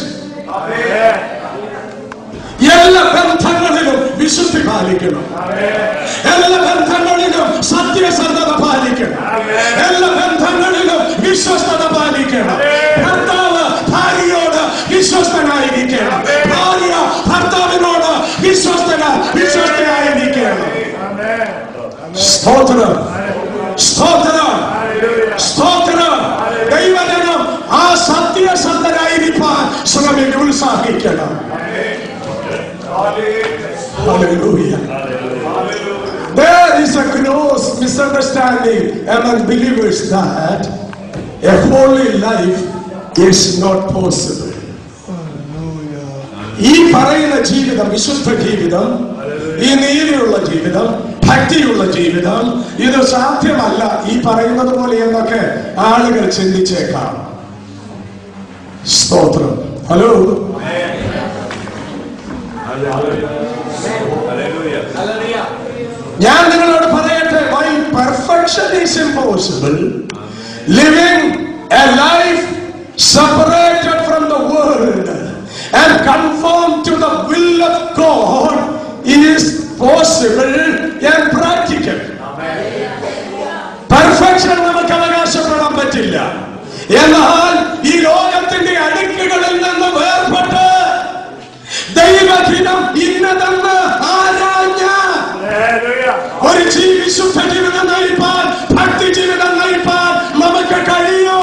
എല്ലാ ബന്ധങ്ങളിലും വിശുദ്ധി പാലിക്കണം എല്ലാ ബന്ധങ്ങളിലും സത്യസന്ധത പാലിക്കണം എല്ലാ ബന്ധങ്ങളിലും വിശ്വസ്തത പാലിക്കണം ഭർത്താവ് ഭാര്യയോട് വിശ്വസ്തനായിരിക്കണം ഭാര്യ ഭർത്താവിനോട് വിശ്വസ്തന വിശ്വസ്തനായിരിക്കണം സ്തോത്രം സ്തോത്രം സ്തോത്രം ദൈവജനം ആ സത്യസന്ധനായിരിക്കാൻ ശ്രമിക്ക് ഉത്സാഹിക്കണം Hallelujah. There is a gross misunderstanding among believers that a holy life is not possible. ഈ പറയുന്ന ജീവിതം വിശുദ്ധ ജീവിതം ഈ നീതിയുള്ള ജീവിതം ഭക്തിയുള്ള ജീവിതം ഇത് സാധ്യമല്ല ഈ പറയുന്നത് പോലെ എന്നൊക്കെ ആളുകൾ ചിന്തിച്ചേക്കാം സ്തോത്രം ഹലോ ഞാൻ നിങ്ങളോട് പറയട്ടെ why perfection is impossible living a life separated from the world and conform to the will of God is possible and practical perfection നമുക്ക് അവകാശപ്പെടാൻ പറ്റില്ല എന്നാൽ ഈ ലോകത്തിന്റെ അടുക്കുകളിൽ നിന്ന് വേർപെട്ട് ദൈവദിനം ഇന്നതെന്ന് ആരാഞ്ഞ ഒരു ജീവി ശുദ്ധ ജീവിതം നയിപ്പാൻ ഭക്തി ജീവിതം നയിപ്പാൻ നമുക്ക് കഴിയോ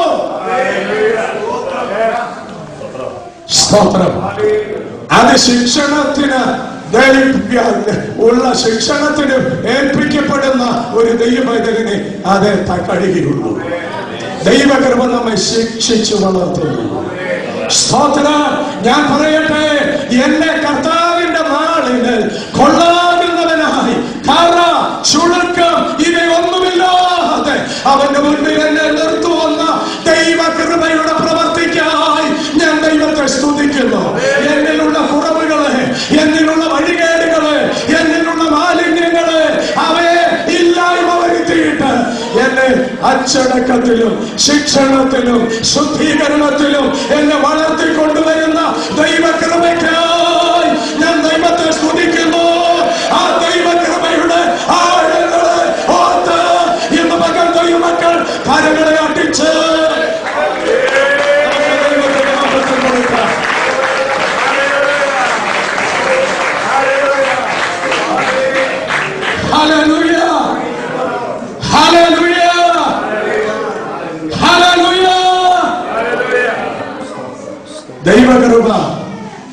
സ്തോത്രം അത് ശിക്ഷണത്തിന് ദൈവ- ഉള്ള ശിക്ഷണത്തിന് ഏൽപ്പിക്കപ്പെടുന്ന ഒരു ദൈവവേദനെ അത് ത- കഴിയുകയുള്ളൂ ദൈവകൃപ നമ്മെ ശിക്ഷിച്ചു വളർത്തുന്നു സ്തോത്ര ഞാൻ പറയട്ടെ എന്നെ കർത്താവിന്റെ നാളിന് കൊള്ളാകുന്നവനായി കറ ചുളുക്കം ഇവയൊന്നുമില്ലാതെ അവന്റെ മുൻപിൽ എന്നെ നിർത്തുവന്ന ദൈവകൃപയുടെ പ്രവർത്തിക്കായി ഞാൻ ദൈവത്തെ സ്തുതിക്കുന്നു എന്നിലുള്ള കുറവുകളെ എന്നിലുള്ള വഴികേടുകളെ എന്നിലുള്ള മാലിന്യങ്ങളെ അവയെ ഇല്ലായ്മ വരുത്തിയിട്ട് എന്നെ അച്ചടക്കത്തിലും ശിക്ഷണത്തിലും ശുദ്ധീകരണത്തിലും എന്നെ വളർത്തിക്കൊണ്ടുവരുന്ന ദൈവകൃപയ്ക്കായി ഞാൻ ദൈവത്തെ സ്തുതിക്കുന്നു ആ ദൈവകൃപയുടെ ആഴങ്ങളെ ഓർത്ത് ഇന്ന് മകൻ ദൈവമക്കൾ കരങ്ങളെ അട്ടിച്ച് ദൈവത്തിന് മഹത്വം കൊടുക്കാം. Hallelujah. Hallelujah.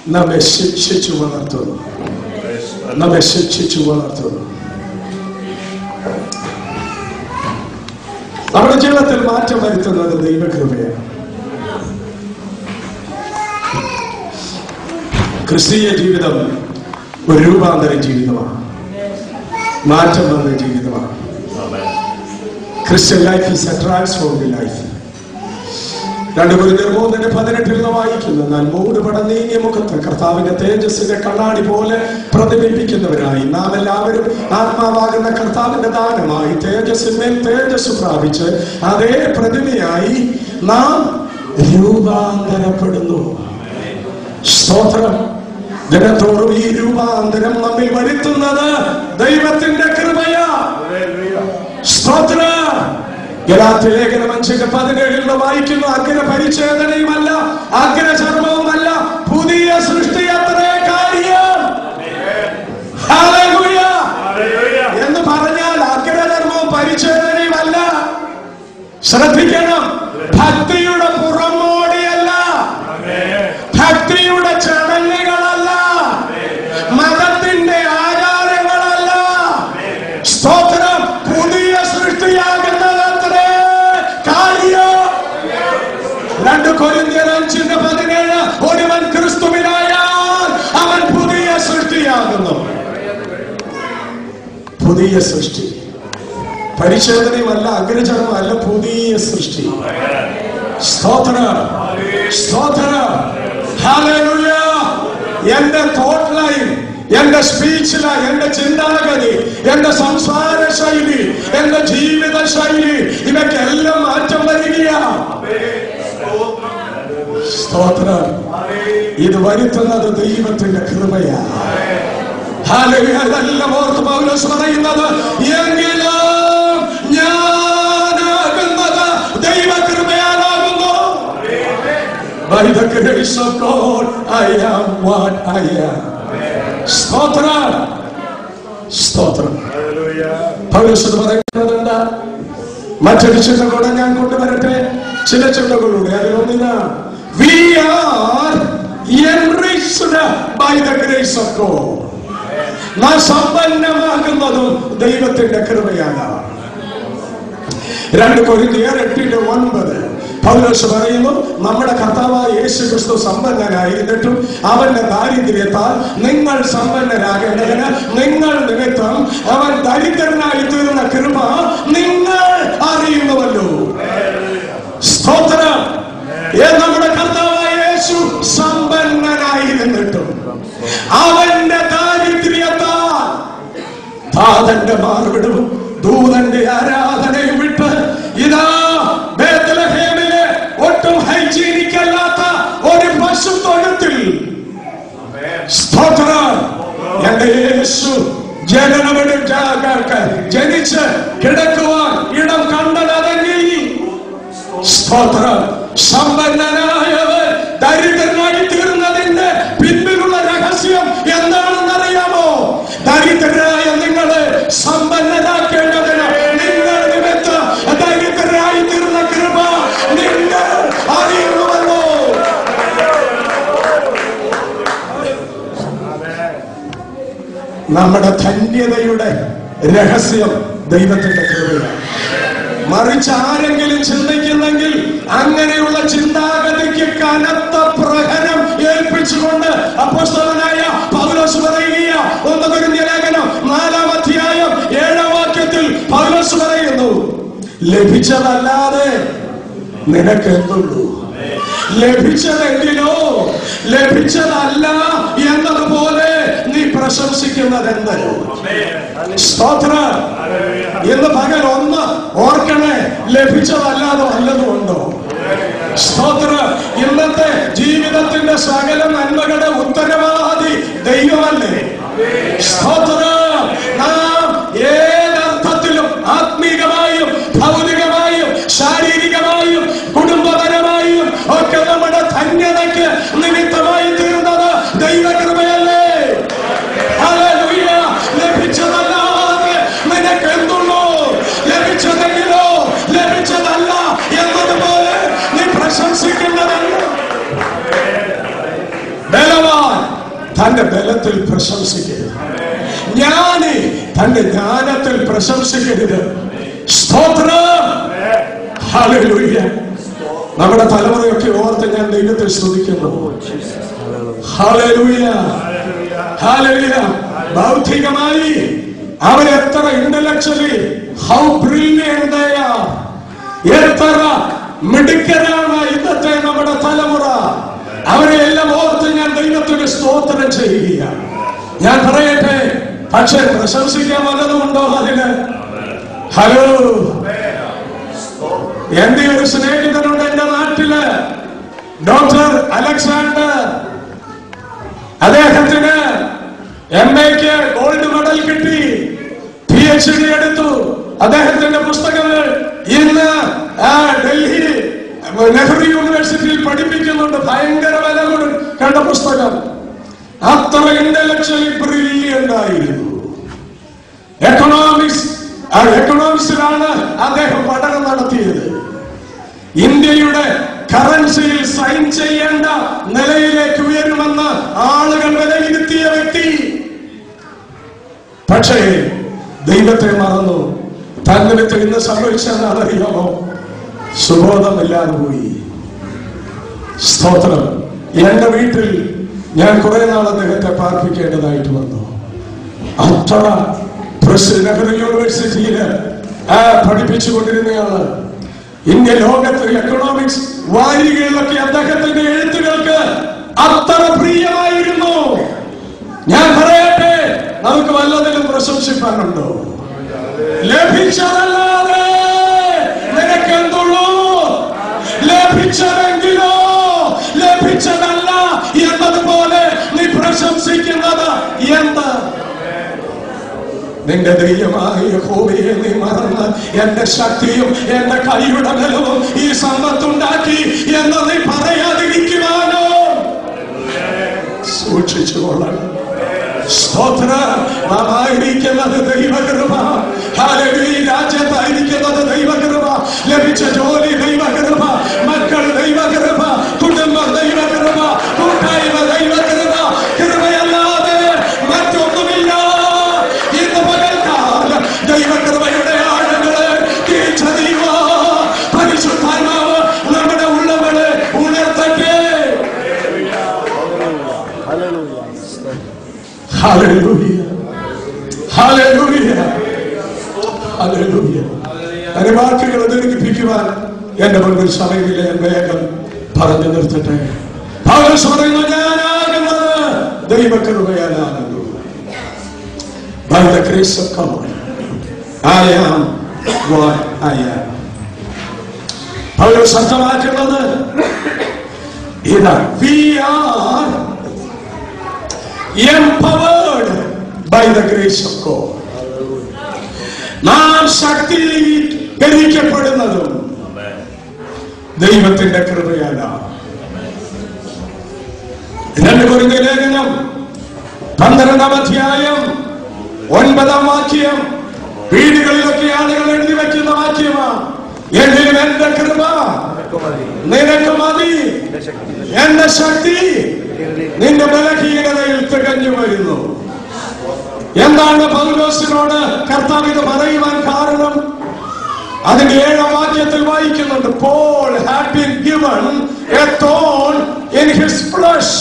നമ്മെ ശിക്ഷിച്ചു വളർത്തുന്നു നമ്മെ ശിക്ഷിച്ചു വളർത്തുന്നു നമ്മുടെ ജീവിതത്തിൽ മാറ്റം വരുത്തുന്നത് ദൈവകൃപയാണ് ക്രിസ്തീയ ജീവിതം ഒരു രൂപാന്തര ജീവിതമാണ് മാറ്റം വന്ന ജീവിതമാണ് Christian life is a transformed life രണ്ട് കുരുന്നർ മൂന്നിന്റെ പതിനെട്ടിൽ നിന്ന് വായിക്കുന്നു എന്നാൽ മൂടുപട നീങ്ങിയ മുഖത്ത് കർത്താവിന്റെ തേജസ്സിന്റെ കണ്ണാടി പോലെ പ്രതിബിംബിക്കുന്നവരായി നാം എല്ലാവരും ആത്മാവാകുന്ന കർത്താവിന്റെ ദാനമായി തേജസ്സിന്മേൽ തേജസ് പ്രാപിച്ച് അതേ പ്രതിമയായി നാം രൂപാന്തരപ്പെടുന്നു സ്തോത്രം ദിനത്തോറും ഈ രൂപാന്തരം നമ്മിൽ വരുത്തുന്നത് ദൈവത്തിന്റെ കൃപയാ സ്തോത്ര ഗലാത്യ ലേഖനം അഞ്ചിന്റെ പതിനേഴിൽ നിന്ന് വായിക്കുന്നു അഗ്ര പരിച്ഛേദനയുമല്ല അഗ്രചർമ്മവുമല്ല പുതിയ സൃഷ്ടി അത്രേ കാര്യം ഹല്ലേലൂയ. എന്ന് പറഞ്ഞാൽ അഗ്രചർമ്മവും പരിച്ഛേദനയുമല്ല ശ്രദ്ധിക്കണം ഭക്തിയുടെ പുറമോടിയല്ല ഭക്തിയുടെ ചടങ്ങുകളല്ല മതത്തിന്റെ ആചാരങ്ങളല്ല സ്തോത്രം പുതിയ സൃഷ്ടിയാകുന്നതത്രേ കാര്യം രണ്ട് കൊരിന്ത്യർ അഞ്ചിന്റെ പതിനേഴ് ഒരുവൻ ക്രിസ്തുവിനായാൽ അവൻ പുതിയ സൃഷ്ടിയാകുന്നു പുതിയ സൃഷ്ടി പരിശോധനയുമല്ല അഗ്രചരമല്ല പുതിയ സൃഷ്ടി സ്തോത്ര സ്തോത്ര ഹല്ലേലൂയ എന്റെ തോട്ട് ലൈൻ എന്റെ സ്പീച്ച് ലൈൻ എന്റെ ചിന്താഗതി എന്റെ സംസാര ശൈലി എന്റെ ജീവിത ശൈലി ഇവയ്ക്കെല്ലാം മാറ്റം വരികയാ സ്തോത്രം ഇത് വരുത്തുന്നത് ദൈവത്തിന്റെ കൃപയാ ഹല്ലേലൂയ അതെല്ലാം ഓർത്ത് പൗലോസ് പറയുന്നത് എങ്കിലും ഞാനാകുന്നത് ദൈവകൃപയാലാകുന്നു By the grace of God, I am what I am. സ്തോത്രം സ്തോത്രം പൗലോസ് ഇത് പറയുന്നത് എന്താ മറ്റൊരു ചിന്ത കൂടെ ഞാൻ കൊണ്ടുവരട്ടെ ചില ചിന്തകളുടെ അതിലൊന്നിനാ we are enriched by the grace of God നാം സമ്പന്നമാകുന്നതും ദൈവത്തിന്റെ കൃപയാണ് രണ്ട് കൊരിന്തിയർ എട്ടിന്റെ ഒൻപത് പൗലോസ് പറയുന്നു നമ്മുടെ കർത്താവായ യേശു ക്രിസ്തു സമ്പന്നനായിരുന്നിട്ടും അവന്റെ ദാരിദ്ര്യത്താൽ നിങ്ങൾ സമ്പന്നരാകേണ്ടതിന് നിങ്ങൾ നിമിത്തം അവൻ ദരിദ്രനായി തീർന്ന കൃപ നിങ്ങൾ അറിയുന്നുവല്ലോ സ്തോത്രം ഏ നമ്മുടെ കർത്താവായ യേശു സമ്പന്നനായിരുന്നിട്ടും അവന്റെ ദാരിദ്ര്യത്താൽ താതന്റെ മാർവിടും ദൂതന്റെ ആരാധനയും വിട്ട് ഇതാ ബേത്ലഹേമിലെ ഒട്ടും ഹൈജീനിക് അല്ലാത്ത ഒരു പശു തൊഴുത്തിൽ സ്തോത്രം എന്റെ യേശു ജനനമെടും ജനിച്ച് കിടക്കുവാൻ ഇടം കണ്ടതല്ലെങ്കിൽ സ്തോത്രം സമ്പന്നനായവൻ ദരിദ്രനായി തീർന്നതിന്റെ പിന്നിലുള്ള രഹസ്യം എന്താണെന്നറിയാമോ ദരിദ്രരായ നിങ്ങളെ സമ്പന്നരാക്കേണ്ടതിന് നിങ്ങൾ നിമിത്തം ദരിദ്രരായി തീർന്ന കൃപ നിങ്ങൾ അറിയുന്നുവല്ലോ നമ്മുടെ ധന്യതയുടെ രഹസ്യം ദൈവത്തിന്റെ കൃപയാണ് മറിച്ച് ആരെങ്കിലും ചിന്തിക്കുന്നെങ്കിൽ അങ്ങനെയുള്ള ചിന്താഗതിക്ക് കനത്ത പ്രഹരം ഏൽപ്പിച്ചുകൊണ്ട് അപ്പോസ്തലനായ പൗലോസ് പറയുക ഒന്ന് കുരുന്യ ലേഖനം നാലാം അധ്യായം ഏഴാം വാക്യത്തിൽ പൗലോസ് പറയുന്നു ലഭിച്ചതല്ലാതെ നിനക്ക് എന്തുള്ളൂ ലഭിച്ചതെങ്കിലോ ലഭിച്ചതല്ല എന്നതുപോലെ നീ പ്രശംസിക്കുന്നത് എന്തല്ലോ സ്തോത്രം ഇന്ന് പകൽ ഒന്ന് ഓർക്കണേ ലഭിച്ചതല്ലാതെ വല്ലതും ഉണ്ടോ സ്തോത്രം ഇന്നത്തെ ജീവിതത്തിന്റെ സകല നന്മകളുടെ ഉത്തരവാദി ദൈവമല്ലേ സ്തോത്രം നാം ഏതർത്ഥത്തിലും ആത്മീകമായും ഭൗതികമായും ശാരീരികമായും കുടുംബപരമായും ഒക്കെ നമ്മുടെ ധന്യതയ്ക്ക് നിമിത്തമായി തീർന്നത് ദൈവകൃപയല്ലേ ഹല്ലേലൂയ. ലഭിച്ചതല്ലാതെ നിനക്ക് എന്തുള്ളൂ ലഭിച്ചതെങ്കിലോ ലഭിച്ചതല്ല എന്നതുപോലെ നീ പ്രശംസിക്കുന്നതല്ല ബലവാൻ തന്റെ ബലത്തിൽ പ്രശംസിക്കരുത് ജ്ഞാനി തന്റെ ജ്ഞാനത്തിൽ പ്രശംസിക്കരുത് സ്തോത്രം ഹല്ലേലൂയ നമ്മുടെ തലമുറയൊക്കെ ഓർത്ത് ഞാൻ ദൈവത്തെ സ്തുതിക്കുന്നു ഹല്ലേലൂയ ഹല്ലേലൂയ ഭൗതികമായി അവൻ എത്ര ഇന്റലക്ച്വലി ഹൗ ബ്രില്യന്റ് എത്ര മിടുക്കരാണ് ഇന്നത്തെ നമ്മുടെ തലമുറ അവരെ എല്ലാം ഓർത്ത് ഞാൻ ദൈവത്തിന് സ്തോത്രം ചെയ്യുകയാണ് ഞാൻ പറയട്ടെ പക്ഷെ പ്രശംസിക്കാൻ വല്ലതുമുണ്ടോ അതിന് ഹലോ എന്റെ ഒരു സ്നേഹിതനുണ്ട് എന്റെ നാട്ടില് ഡോക്ടർ അലക്സാണ്ടർ അദ്ദേഹത്തിന് എം എക്ക് ഗോൾഡ് മെഡൽ കിട്ടി പി എച്ച് ഡി എടുത്തു അദ്ദേഹത്തിന്റെ പുസ്തകങ്ങൾ ഇന്ന് ആ, ഡൽഹി നെഹ്റു യൂണിവേഴ്സിറ്റിയിൽ പഠിപ്പിക്കുന്നുണ്ട് ഭയങ്കര വില കൊടു കണ്ട പുസ്തകം അത്ര ഇന്റലക്ച്വലി ബ്രില്യന്റ് ആയിരുന്നു എക്കണോമിക്സ് എക്കണോമിക്സിലാണ് അദ്ദേഹം പഠനം നടത്തിയത് ഇന്ത്യയുടെ കറൻസിയിൽ സൈൻ ചെയ്യേണ്ട നിലയിലേക്ക് ഉയരുമെന്ന് ആളുകൾ വിലയിരുത്തിയ വ്യക്തി പക്ഷേ ദൈവത്തെ മറന്നു തന്നിടത്ത് ഇന്ന് സംഭവിച്ചതെന്നാണ് അറിയാമോ സുബോധമില്ലാതെ പോയി സ്തോത്രം എന്റെ വീട്ടിൽ ഞാൻ കുറെ നാൾ അദ്ദേഹത്തെ പാർപ്പിക്കേണ്ടതായിട്ട് വന്നു അത്ര പ്രസ്- നെഹ്റു യൂണിവേഴ്സിറ്റിയില് ആ, പഠിപ്പിച്ചുകൊണ്ടിരുന്നയാള് ഇന്ത്യ ലോകത്തിൽ എക്കണോമിക്സ് വാരികകളിലൊക്കെ അദ്ദേഹത്തിന്റെ എഴുത്തുകൾക്ക് അത്ര പ്രിയമായിരുന്നു ഞാൻ പറയട്ടെ നമുക്ക് വല്ലതിലും പ്രശംസിപ്പാനുണ്ടോ ലഭിച്ചതല്ലാതെ നിനക്കെന്തുള്ളൂ ലഭിച്ചതെങ്കിലോ ലഭിച്ചതല്ല എന്നതുപോലെ നീ പ്രശംസിക്കുന്നത് എന്ത് നിന്റെ ദൈവമായ യഹോവയെ നീ മറന്ന് എന്റെ ശക്തിയും എന്റെ കൈയുടെ ബലവും ഈ സമ്പത്തുണ്ടാക്കി എന്ന് നീ പറയാതിരിക്കുവാനോ സൂക്ഷിച്ചു കൊള്ളണം സ്തോത്രമായിരിക്കുന്നത് ദൈവകൃപ ഹാലലൂയ രാജ്യത്തായിരിക്കുന്നത് ദൈവകൃപ ലഭിച്ച ജോലി ദൈവകൃപ മക്കൾ ദൈവകൃപ കുടുംബം ദൈവകൃപ കൂട്ടായ്മ ദൈവകൃപ കൃപയല്ലാതെ മറ്റൊന്നുമില്ല ഇന്ന് പകൽക്കാലം ദൈവകൃപയുടെ ആഴങ്ങളെ തിരിച്ചറിയുക പരിശുദ്ധാത്മാവ് നമ്മുടെ ഉള്ളവളെ ഉണർത്തട്ടെ Hallelujah. Hallelujah. Hallelujah. എന്റെ വാക്കുകൾ ദീർഘിപ്പിക്കുവാൻ എന്റെ മുൻപിൽ സമയമില്ല ഞാൻ വേഗം പറഞ്ഞു നിർത്തട്ടെ പൗലോസ് പറയുന്നു ഞാനാകുന്നത് ദൈവകൃപയാലാകുന്നു By the grace of God, I am what I am. പൗലോസ് അർത്ഥമാക്കുന്നത് ഇതാ we are empowered by the grace of God. നാം ശക്തീകരിക്കപ്പെടുന്നതും ദൈവത്തിന്റെ കൃപയാലാണ് രണ്ട് കുറിഞ്ഞ ലേഖനം പന്ത്രണ്ടാം അധ്യായം ഒൻപതാം വാക്യം വീടുകളിലൊക്കെ ആളുകൾ എഴുതി വെക്കുന്ന വാക്യമാണ് എങ്കിലും എന്റെ കൃപ നിനക്ക് മതി എന്റെ ശക്തി നിന്റെ ബലഹീനതയിൽ തികഞ്ഞു വരുന്നു എന്താണ് പൗലോസിനോട് കർത്താവ് ഇത് പറയുവാൻ കാരണം അതിന്റെ ഏഴാം വാക്യത്തിൽ വായിക്കുന്നുണ്ട് Paul had been given a thorn in his flesh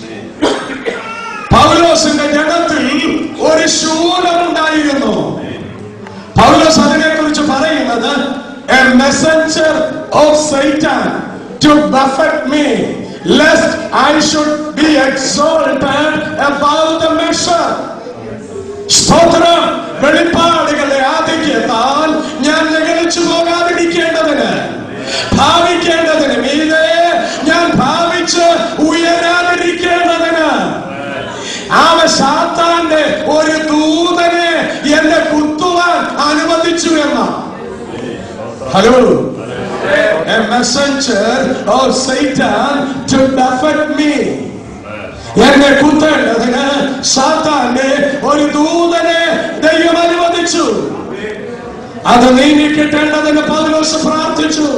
പൗലോസിന്റെ ജഡത്തിൽ ഒരു ശൂലമുണ്ടായിരുന്നു പൗലോസ് അതിനെ കുറിച്ച് പറയുന്നത് a messenger of Satan to buffet me lest I should be exalted above the measure സ്തോത്രം വെളിപ്പാടുകളുടെ ആധിക്യത്താൽ ഞാൻ നിഗളിച്ചു പോകാതിരിക്കേണ്ടതിന് ഭാവിക്കേണ്ടതിന് മീതെ ഞാൻ ഭാവിച്ച് ഉയരാതിരിക്കേണ്ടതിന് അവ സാത്താന്റെ ഒരു ദൂതനെ എന്നെ കുത്തുവാൻ അനുവദിച്ചു എന്ന hello A messenger of Satan to buffet me. എന്നെ കുത്തേണ്ടതിന് സാത്താന്റെ ഒരു ദൂതനെ ദൈവം അനുവദിച്ചു അത് നീങ്ങിക്കിട്ടേണ്ടതിന് പൗലോസ് പ്രാർത്ഥിച്ചു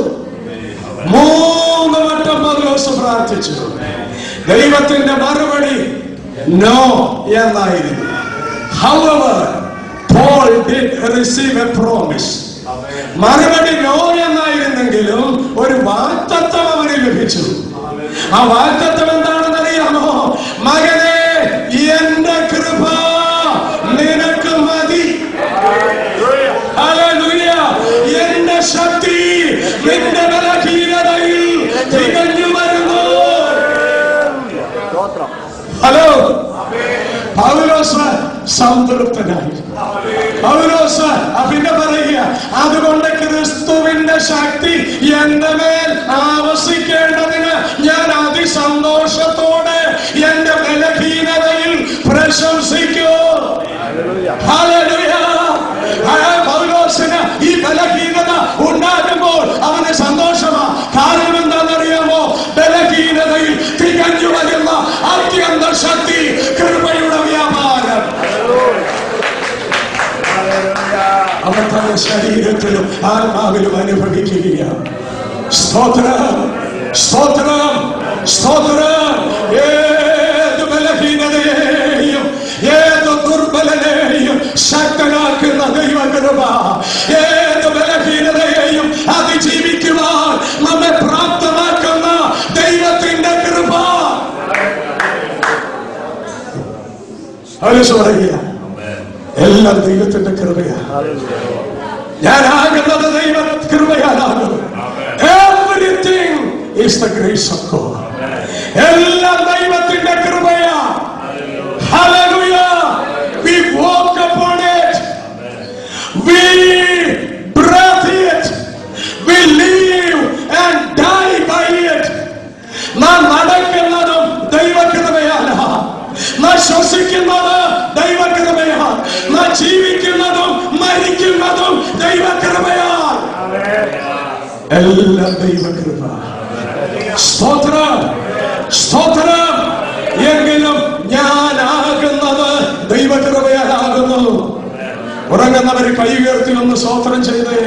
മൂന്ന് വട്ടം പൗലോസ് പ്രാർത്ഥിച്ചു ദൈവത്തിന്റെ മറുപടി നോ എന്നായിരുന്നു However, Paul did receive a promise. മറുപടി നോ എന്നായിരുന്നെങ്കിലും ഒരു വാക്തത്വം അവന് ലഭിച്ചു ആ വാക്തത്വം എന്താണെന്ന് അറിയാമോ മകനെ എന്റെ കൃപ നിനക്ക് മതി ഹല്ലേലൂയ. എന്റെ ശക്തി നിന്റെ ബലഹീനതയിൽ തികഞ്ഞു വരുന്നു ഹലോ പൗലോസ് സംതൃപ്തനായി പൗലോസ് ആ പിന്നെ പറയുക അതുകൊണ്ട് ക്രിസ്തുവിന്റെ ശക്തി എന്റെ മേൽ ആവസിക്കേണ്ടതിന് ഞാൻ അതിസന്തോഷത്തോടെ എന്റെ ബലഹീനതയിൽ പ്രശംസിക്കൂ ഹല്ലേലൂയ. ആ പൗലോസിന് ഈ ബലഹീനത ഉണ്ടാകുമ്പോൾ അവന് സന്തോഷമാ കാരണം എന്താണെന്നറിയാമോ ബലഹീനതയിൽ തികഞ്ഞു വരുന്ന അത്യന്ത ശക്തി കൃപയുടെ വ്യാപാരം അവർ തന്റെ ശരീരത്തിലും ആത്മാവിലും അനുഭവിക്കുകയാണ് സ്തോത്രം സ്തോത്രം സ്തോത്രം ഏത് ബലഹീനതയെയും ഏത് ദുർബലനെയും ശക്തനാക്കുന്ന ദൈവകൃപ ഏത് ബലഹീനതയെയും അതിജീവിക്കുവാൻ നമ്മെ പ്രാപ്തമാക്കുന്ന ദൈവത്തിന്റെ കൃപ ആലോചിച്ച് പറയുക എല്ലാം ദൈവത്തിന്റെ കൃപയാണ് ഞാനാകുന്നത് ദൈവ കൃപയാലാകും everything is the grace of God എല്ലാം ദൈവത്തിന്റെ കൃപയാ Hallelujah. We walk upon it. We breathe it. We live and die by it. നാം നടക്കുന്നതും ദൈവകൃപയാണ് നാം ശ്വസിക്കുന്നത് ദൈവകൃപയാണ് നാം ജീവിക്കുന്നതും മരിക്കുന്നതും ദൈവകൃപയാണ് എല്ലാം ദൈവകൃപ സ്തോത്രം സ്തോത്രം എങ്കിലും ഞാനാകുന്നത് ദൈവകൃപയാലാകുന്നു ഉറങ്ങുന്നവർ കൈ ഉയർത്തി ഒന്ന് സ്തോത്രം ചെയ്തേ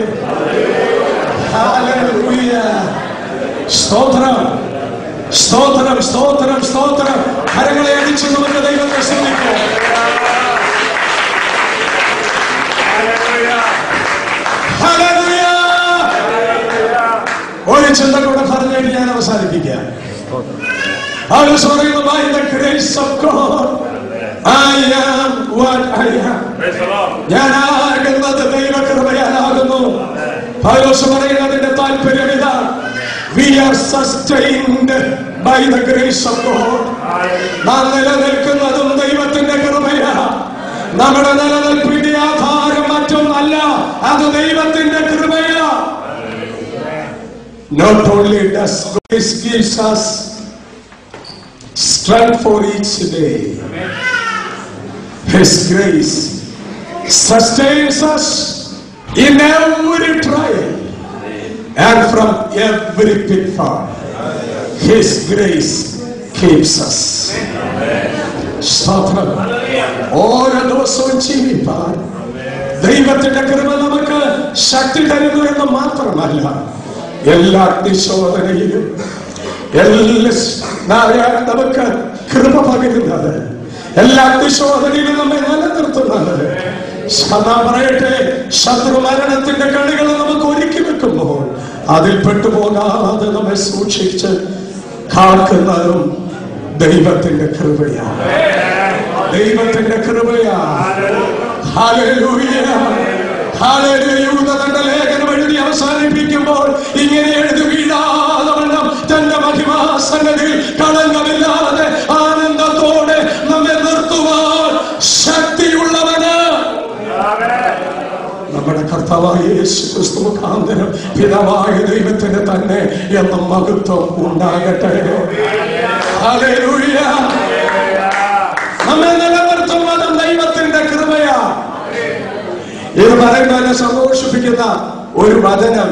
ഹല്ലേലൂയ. സ്തോത്രം സ്തോത്രം സ്തോത്രം സ്തോത്രം കരങ്ങളെ അടിച്ചു നമുക്ക് ദൈവത്തെ ശ്രമിക്കാം ഹല്ലേലൂയ. ഒരു ചിന്ത കൂടെ പറഞ്ഞിട്ട് ഞാൻ അവസാനിപ്പിക്കാം പൗലോസ് പറയുന്നു by the grace of God I am what I am ഞാനാകുന്നത് ദൈവകൃപയാലാകുന്നു പൗലോസ് പറയുന്നതിന്റെ താല്പര്യം ഇതാ we are sustained by the grace of God നാം നിലനിൽക്കുന്നതും ദൈവത്തിന്റെ കൃപയാ നമ്മുടെ നിലനിൽപ്പിന്റെ ആധാരം മറ്റൊന്നല്ല അത് ദൈവത്തിന്റെ കൃപയാ not only does grace gives us strength for each day his grace sustains us in every trial and from every pitfall. His grace keeps us. സ്തോത്രം ഓരോ ദിവസവും ജീവിപ്പാൻ ദൈവത്തിന്റെ കൃപ നമുക്ക് ശക്തി തരുന്നു എന്ന് മാത്രമല്ല എല്ലാ അഗ്നിശോധനയിലും എല്ലാ നാരായണ നമുക്ക് കൃപ പകരുന്നത് എല്ലാ അഗ്നിശോധനയിലും നമ്മെ നിലനിർത്തുന്നത് സദാ പറയട്ടെ ശത്രു മരണത്തിന്റെ കണികൾ നമുക്ക് ഒരുക്കി വെക്കുമ്പോൾ അതിൽ പെട്ടുപോകാതെ നമ്മെ സൂക്ഷിച്ച് കാക്കുന്നതും ദൈവത്തിന്റെ കൃപയാണ് ദൈവത്തിന്റെ കൃപയാണ് ഹല്ലേലൂയ. ഹല്ലേലൂയ. യൂദ തന്റെ ലേഖനം എഴുതി അവസാനിപ്പിക്കുമ്പോൾ ഇങ്ങനെ എഴുതി വീഴാതെ വണ്ണം തന്റെ മഹിമാസന്നതിൽ കളങ്കമില്ലാതെ ആനന്ദത്തോടെ നമ്മെ നിർത്തുവാൻ ശക്തിയുള്ളവന് നമ്മുടെ കർത്താവായ യേശു ക്രിസ്തു മുഖാന്തരം പിതാവായ ദൈവത്തിന് തന്നെ എന്ന മഹത്വം ഉണ്ടാകട്ടെ ഹല്ലേലൂയ. നമ്മെ നിലനിർത്തുന്നത് ദൈവത്തിന്റെ കൃപയാ ഇത് പറയുന്നതിനെ സന്തോഷിപ്പിക്കുന്ന ഒരു വചനം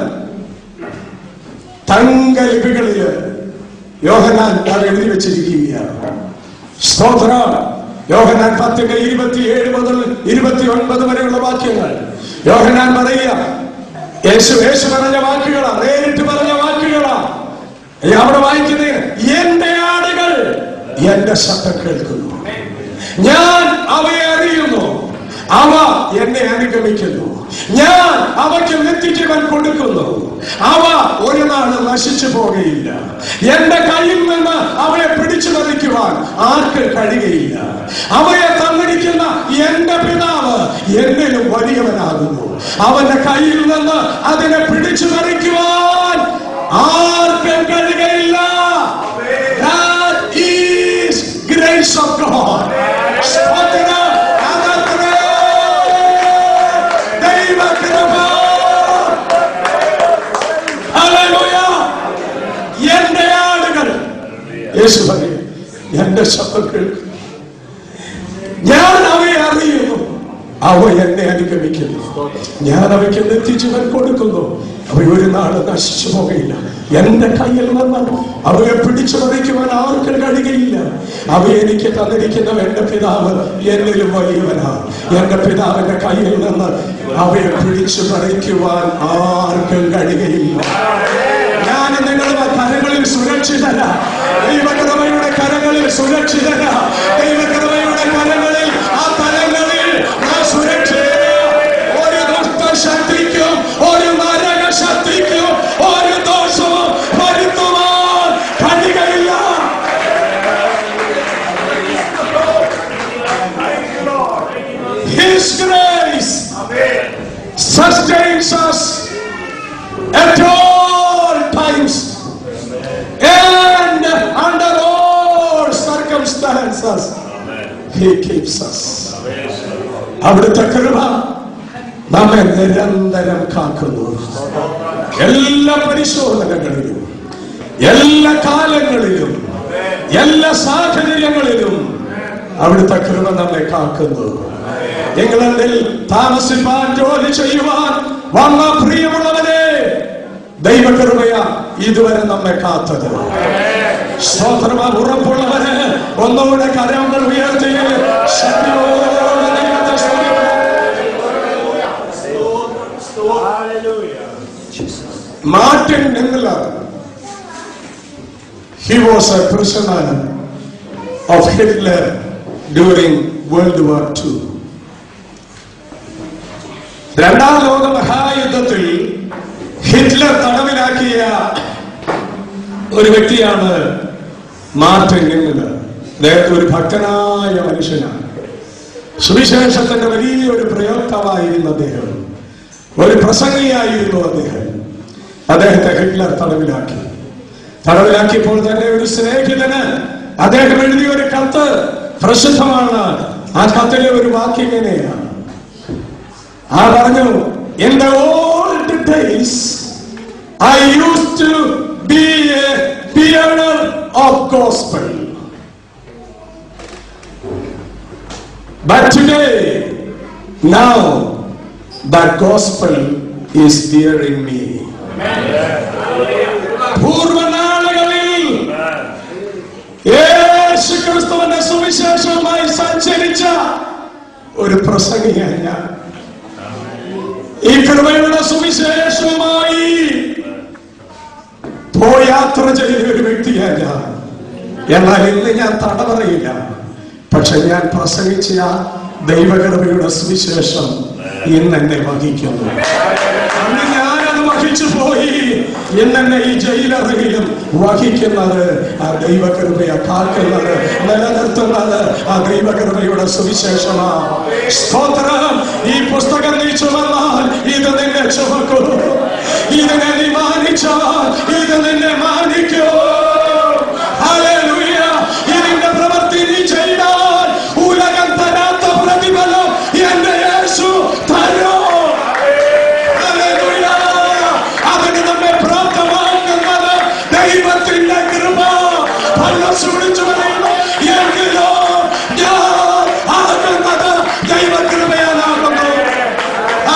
തങ്കലിപികളില് യോഹനാൻ അത് എഴുതി വെച്ചിരിക്കുകയാണ് സ്തോത്രം യോഹനാൻ പത്തിന്റെ ഇരുപത്തിയേഴ് മുതൽ ഇരുപത്തി ഒൻപത് വരെയുള്ള വാക്യങ്ങൾ യോഹനാൻ പറയുക യേശു യേശു പറഞ്ഞ വാക്കുകളാ നേരിട്ട് പറഞ്ഞ വാക്കുകളാ ഈ അവിടെ വായിക്കുന്നത് എന്റെ ആടുകൾ എന്റെ ശബ്ദം കേൾക്കുന്നു ഞാൻ അവയെ അറിയുന്നു അവ എന്നെ അനുഗമിക്കുന്നു ഞാൻ അവയ്ക്ക് നിത്യജീവൻ കൊടുക്കുന്നു അവ ഒരു നാൾ നശിച്ചു പോകുകയില്ല എന്റെ കയ്യിൽ നിന്ന് അവയെ പിടിച്ചു പറിക്കുവാൻ ആർക്ക് കഴിയുകയില്ല അവയെ തന്നിരിക്കുന്ന എന്റെ പിതാവ് എന്നിലും വലിയവനാകുന്നു അവന്റെ കയ്യിൽ നിന്ന് അതിനെ പിടിച്ചു പറിക്കുവാൻ ആർക്കും കഴിയുകയില്ല That is grace of God. സ്തോത്രം, അതത്രേ ദൈവകൃപ. Hallelujah. എന്റെ ആളുകൾ യേശു പറയും എന്റെ ശബ്ദം കേൾക്കും ഞാൻ അവയെ അറിയുന്നു അവ എന്നെ അനുഗമിക്കുന്നു ഞാൻ അവയ്ക്ക് നിത്യജീവൻ കൊടുക്കുന്നു അവ ഒരു നാൾ നശിച്ചു പോകയില്ല എന്റെ കയ്യിൽ നിന്ന് അവയെ പിടിച്ചു പറിക്കുവാൻ ആർക്കും കഴിയുകയില്ല അവ എനിക്ക് തന്നിരിക്കുന്ന എന്റെ പിതാവ് എന്നിലും വലിയവനാണ് എന്റെ പിതാവിന്റെ കയ്യിൽ നിന്ന് അവയെ പിടിച്ചു പറിക്കുവാൻ ആർക്കും കഴിയുകയില്ല ഞാൻ നിങ്ങളുടെ കരങ്ങളിൽ സുരക്ഷിതര ദൈവകൃപയുടെ കരങ്ങളിൽ സുരക്ഷിതര ദൈവകൃപയുടെ കരങ്ങളിൽ ആ തലങ്ങളിൽ ഞാൻ സുരക്ഷിത ഒരു ദുഷ്ടശക്തിക്കും ഒരു നരക ശക്തിക്കും ഒരു ദോഷവും വരുത്തുവാൻ കഴിയുകയില്ല His grace sustains us at all times and under all circumstances he keeps us അവിടുത്തെ കൃപ നമ്മെ നിരന്തരം കാക്കുന്നു എല്ലാ പരിശോധനകളിലും എല്ലാ കാലങ്ങളിലും എല്ലാ സാഹചര്യങ്ങളിലും അവിടുത്തെ കൃപ നമ്മെ കാക്കുന്നു ഇംഗ്ലണ്ടിൽ താമസിപ്പാൻ ജോലി ചെയ്യുവാൻ വന്ന പ്രിയമുള്ളവരെ ദൈവകൃപയ ഇതുവരെ നമ്മെ കാത്തത് സ്തോത്രമാ ഉറപ്പുള്ളവര് ഒന്നുകൂടെ കരങ്ങൾ ഉയർത്തി ശക്തിയോടെ ദൈവത്തെ സ്തുതിക്കണം. Martin Nimmler, he was a prisoner of Hitler during World War II. രണ്ടാം ലോക മഹായുദ്ധത്തിൽ ഹിറ്റ്ലർ തടവിലാക്കിയ ഒരു വ്യക്തിയാണ് മാർട്ടിൻ നിmmler. അദ്ദേഹത്തെ ഒരു ഭക്തനായ മനുഷ്യനാണ് സുവിശേഷത്തിന്റെ വലിയൊരു പ്രയോക്താവായിരുന്ന അദ്ദേഹം ഒരു പ്രസംഗിയായിരുന്നു അദ്ദേഹം അദ്ദേഹത്തെ ഹിറ്റ്ലർ തടവിലാക്കി തടവിലാക്കിയപ്പോൾ തന്നെ ഒരു സ്നേഹിതന് അദ്ദേഹം എഴുതിയ ഒരു കത്ത് പ്രസിദ്ധമാണ് ആ കത്തിലെ ഒരു വാക്യം ഇങ്ങനെയാണ് ആ പറഞ്ഞു in the old days I use to be a pioneer of gospel But today, now, that gospel is bearing me. പൂർവനാളുകളിൽ യേശു ക്രിസ്തുവിന്റെ സുവിശേഷവുമായി സഞ്ചരിച്ച ഒരു പ്രസംഗിയാണ് ഞാൻ ഈ കൃപയുടെ സുവിശേഷവുമായി പോയി യാത്ര ചെയ്ത ഒരു വ്യക്തിയാണ് ഞാൻ എന്നാൽ ഇന്ന് ഞാൻ തടവറയില്ല പക്ഷെ ഞാൻ പ്രസംഗിച്ച ആ ദൈവകൃപയുടെ സുവിശേഷം ഇന്ന് എന്നെ വഹിക്കുന്നു അന്ന് ഞാനത് വഹിച്ചു പോയി ഇന്ന് എന്നെ ഈ ജയിലറയിലും വഹിക്കുന്നത് ആ ദൈവകൃപയെ കാക്കുന്നത് നിലനിർത്തുന്നത് ആ ദൈവകൃപയുടെ സുവിശേഷമാണ് സ്തോത്രം ഈ പുസ്തകം നീ ചുമന്നാൽ ഇത് നിന്നെ ചുമക്കും ഇതിനെ നീ മാനിച്ചാൽ ഇത് നിന്നെ മാനിക്കൂ ഹല്ലേലൂയ. ഇതിന്റെ പ്രവൃത്തി നീ ചെയ്താൽ ഉലകം തരാത്ത പ്രതിഫലം എന്റെ യേശു തരും ഹല്ലേലൂയ. അതിന് നമ്മെ പ്രാപ്തമാക്കുന്നത് ദൈവത്തിന്റെ കൃപ പള്ളസ് വിളിച്ചു പറയുന്നു എങ്കിലോ ഞാൻ ആകുന്നത് ദൈവകൃപയാലാകുന്നു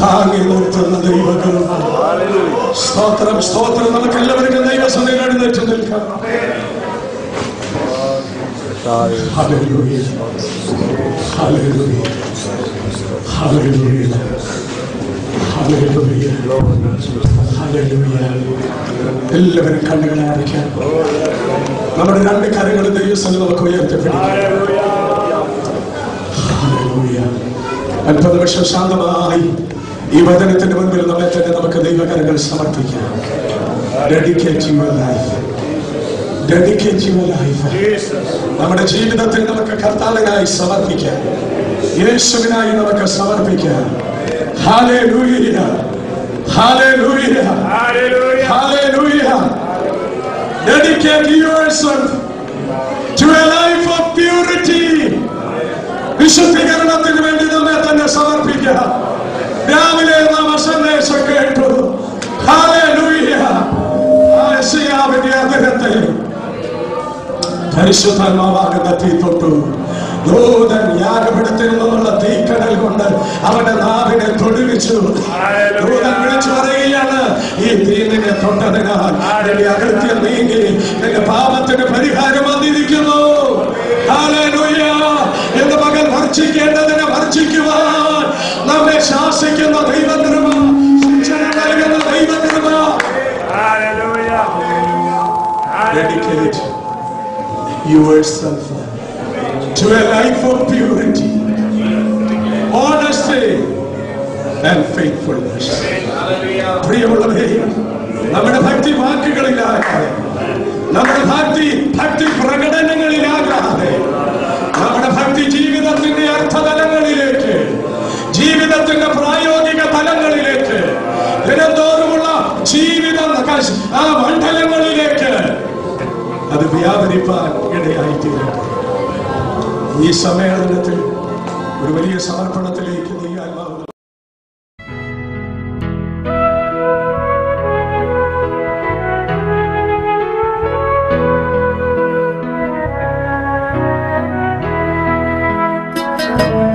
താങ്ങി നിർത്തുന്ന ദൈവങ്ങൾ സ്തോത്രം സ്തോത്രം നമുക്ക് എല്ലാവർക്കും ദൈവസഭയിൽ എഴുന്നേറ്റ് നിൽക്കാം Hallelujah. Hallelujah. Hallelujah. Hallelujah. Hallelujah. എല്ലാവരും കണ്ണുകളെ അടയ്ക്കാം നമ്മുടെ രണ്ട് കരങ്ങൾ ദൈവസ്ഥലം നമുക്ക് ഉയർത്തിപ്പിടിക്കാം Hallelujah. അല്പ നിമിഷം ശാന്തമായി ഈ വചനത്തിന് മുൻപിൽ നമ്മെ തന്നെ നമുക്ക് ദൈവകരങ്ങൾ സമർപ്പിക്കാം dedicate your life dedicate your life നമ്മുടെ ജീവിതത്തിൽ നമുക്ക് കർത്താവിനായി സമർപ്പിക്കാം യേശുവിനായി നമുക്ക് സമർപ്പിക്കാം Hallelujah. Hallelujah. Hallelujah. Dedicate yourself to a life of purity. വിശുദ്ധീകരണത്തിന് വേണ്ടി നമ്മെ തന്നെ സമർപ്പിക്കാം രാവിലെ നാം സന്ദേശം കേട്ടു Hallelujah. യേശയ്യാവിന്റെ അദ്ദേഹത്തെ പരിശുദ്ധാത്മാവാകുന്ന തീ തൊട്ടു ദൂതൻ യാഗപീഠത്തിൽ നിന്നുള്ള തീക്കടൽ കൊണ്ട് അവന്റെ നാവിനെ തൊടുവിച്ചു ദൂതൻ വിളിച്ചു പറയുകയാണ് ഈ തീ നിന്നെ തൊട്ടതിനാൽ നിന്റെ അകൃത്യം നീങ്ങി നിന്റെ പാപത്തിന് പരിഹാരം വന്നിരിക്കുന്നു Hallelujah. ഇന്ന് പകൽ വർജിക്കേണ്ടതിനെ വർജിക്കുവാൻ നമ്മെ ശാസിക്കുന്ന ദൈവകൃപ ശിക്ഷണ നൽകുന്ന ദൈവകൃപ dedicate yourself to a life of purity, honesty, and faithfulness. പ്രിയമുള്ളവരെ നമ്മുടെ ഭക്തി വാക്കുകളിലാകാതെ നമ്മുടെ ഭക്തി ഭക്തി പ്രകടനങ്ങളിലാകാതെ നമ്മുടെ ഭക്തി ജീവിതത്തിന്റെ അർത്ഥതലങ്ങളിലേക്ക് ജീവിതത്തിന്റെ പ്രായോഗിക തലങ്ങളിലേക്ക് ദിനംതോറുമുള്ള ജീവിത നകാശ- ആ മണ്ഡലങ്ങളിലേക്ക് അത് വ്യാപരിപ്പാൻ ഇടയായിത്തീരട്ടെ ഈ സമ്മേളനത്തിൽ ഒരു വലിയ സമർപ്പണത്തിലേക്ക് നീ ആത്മാവ് Thank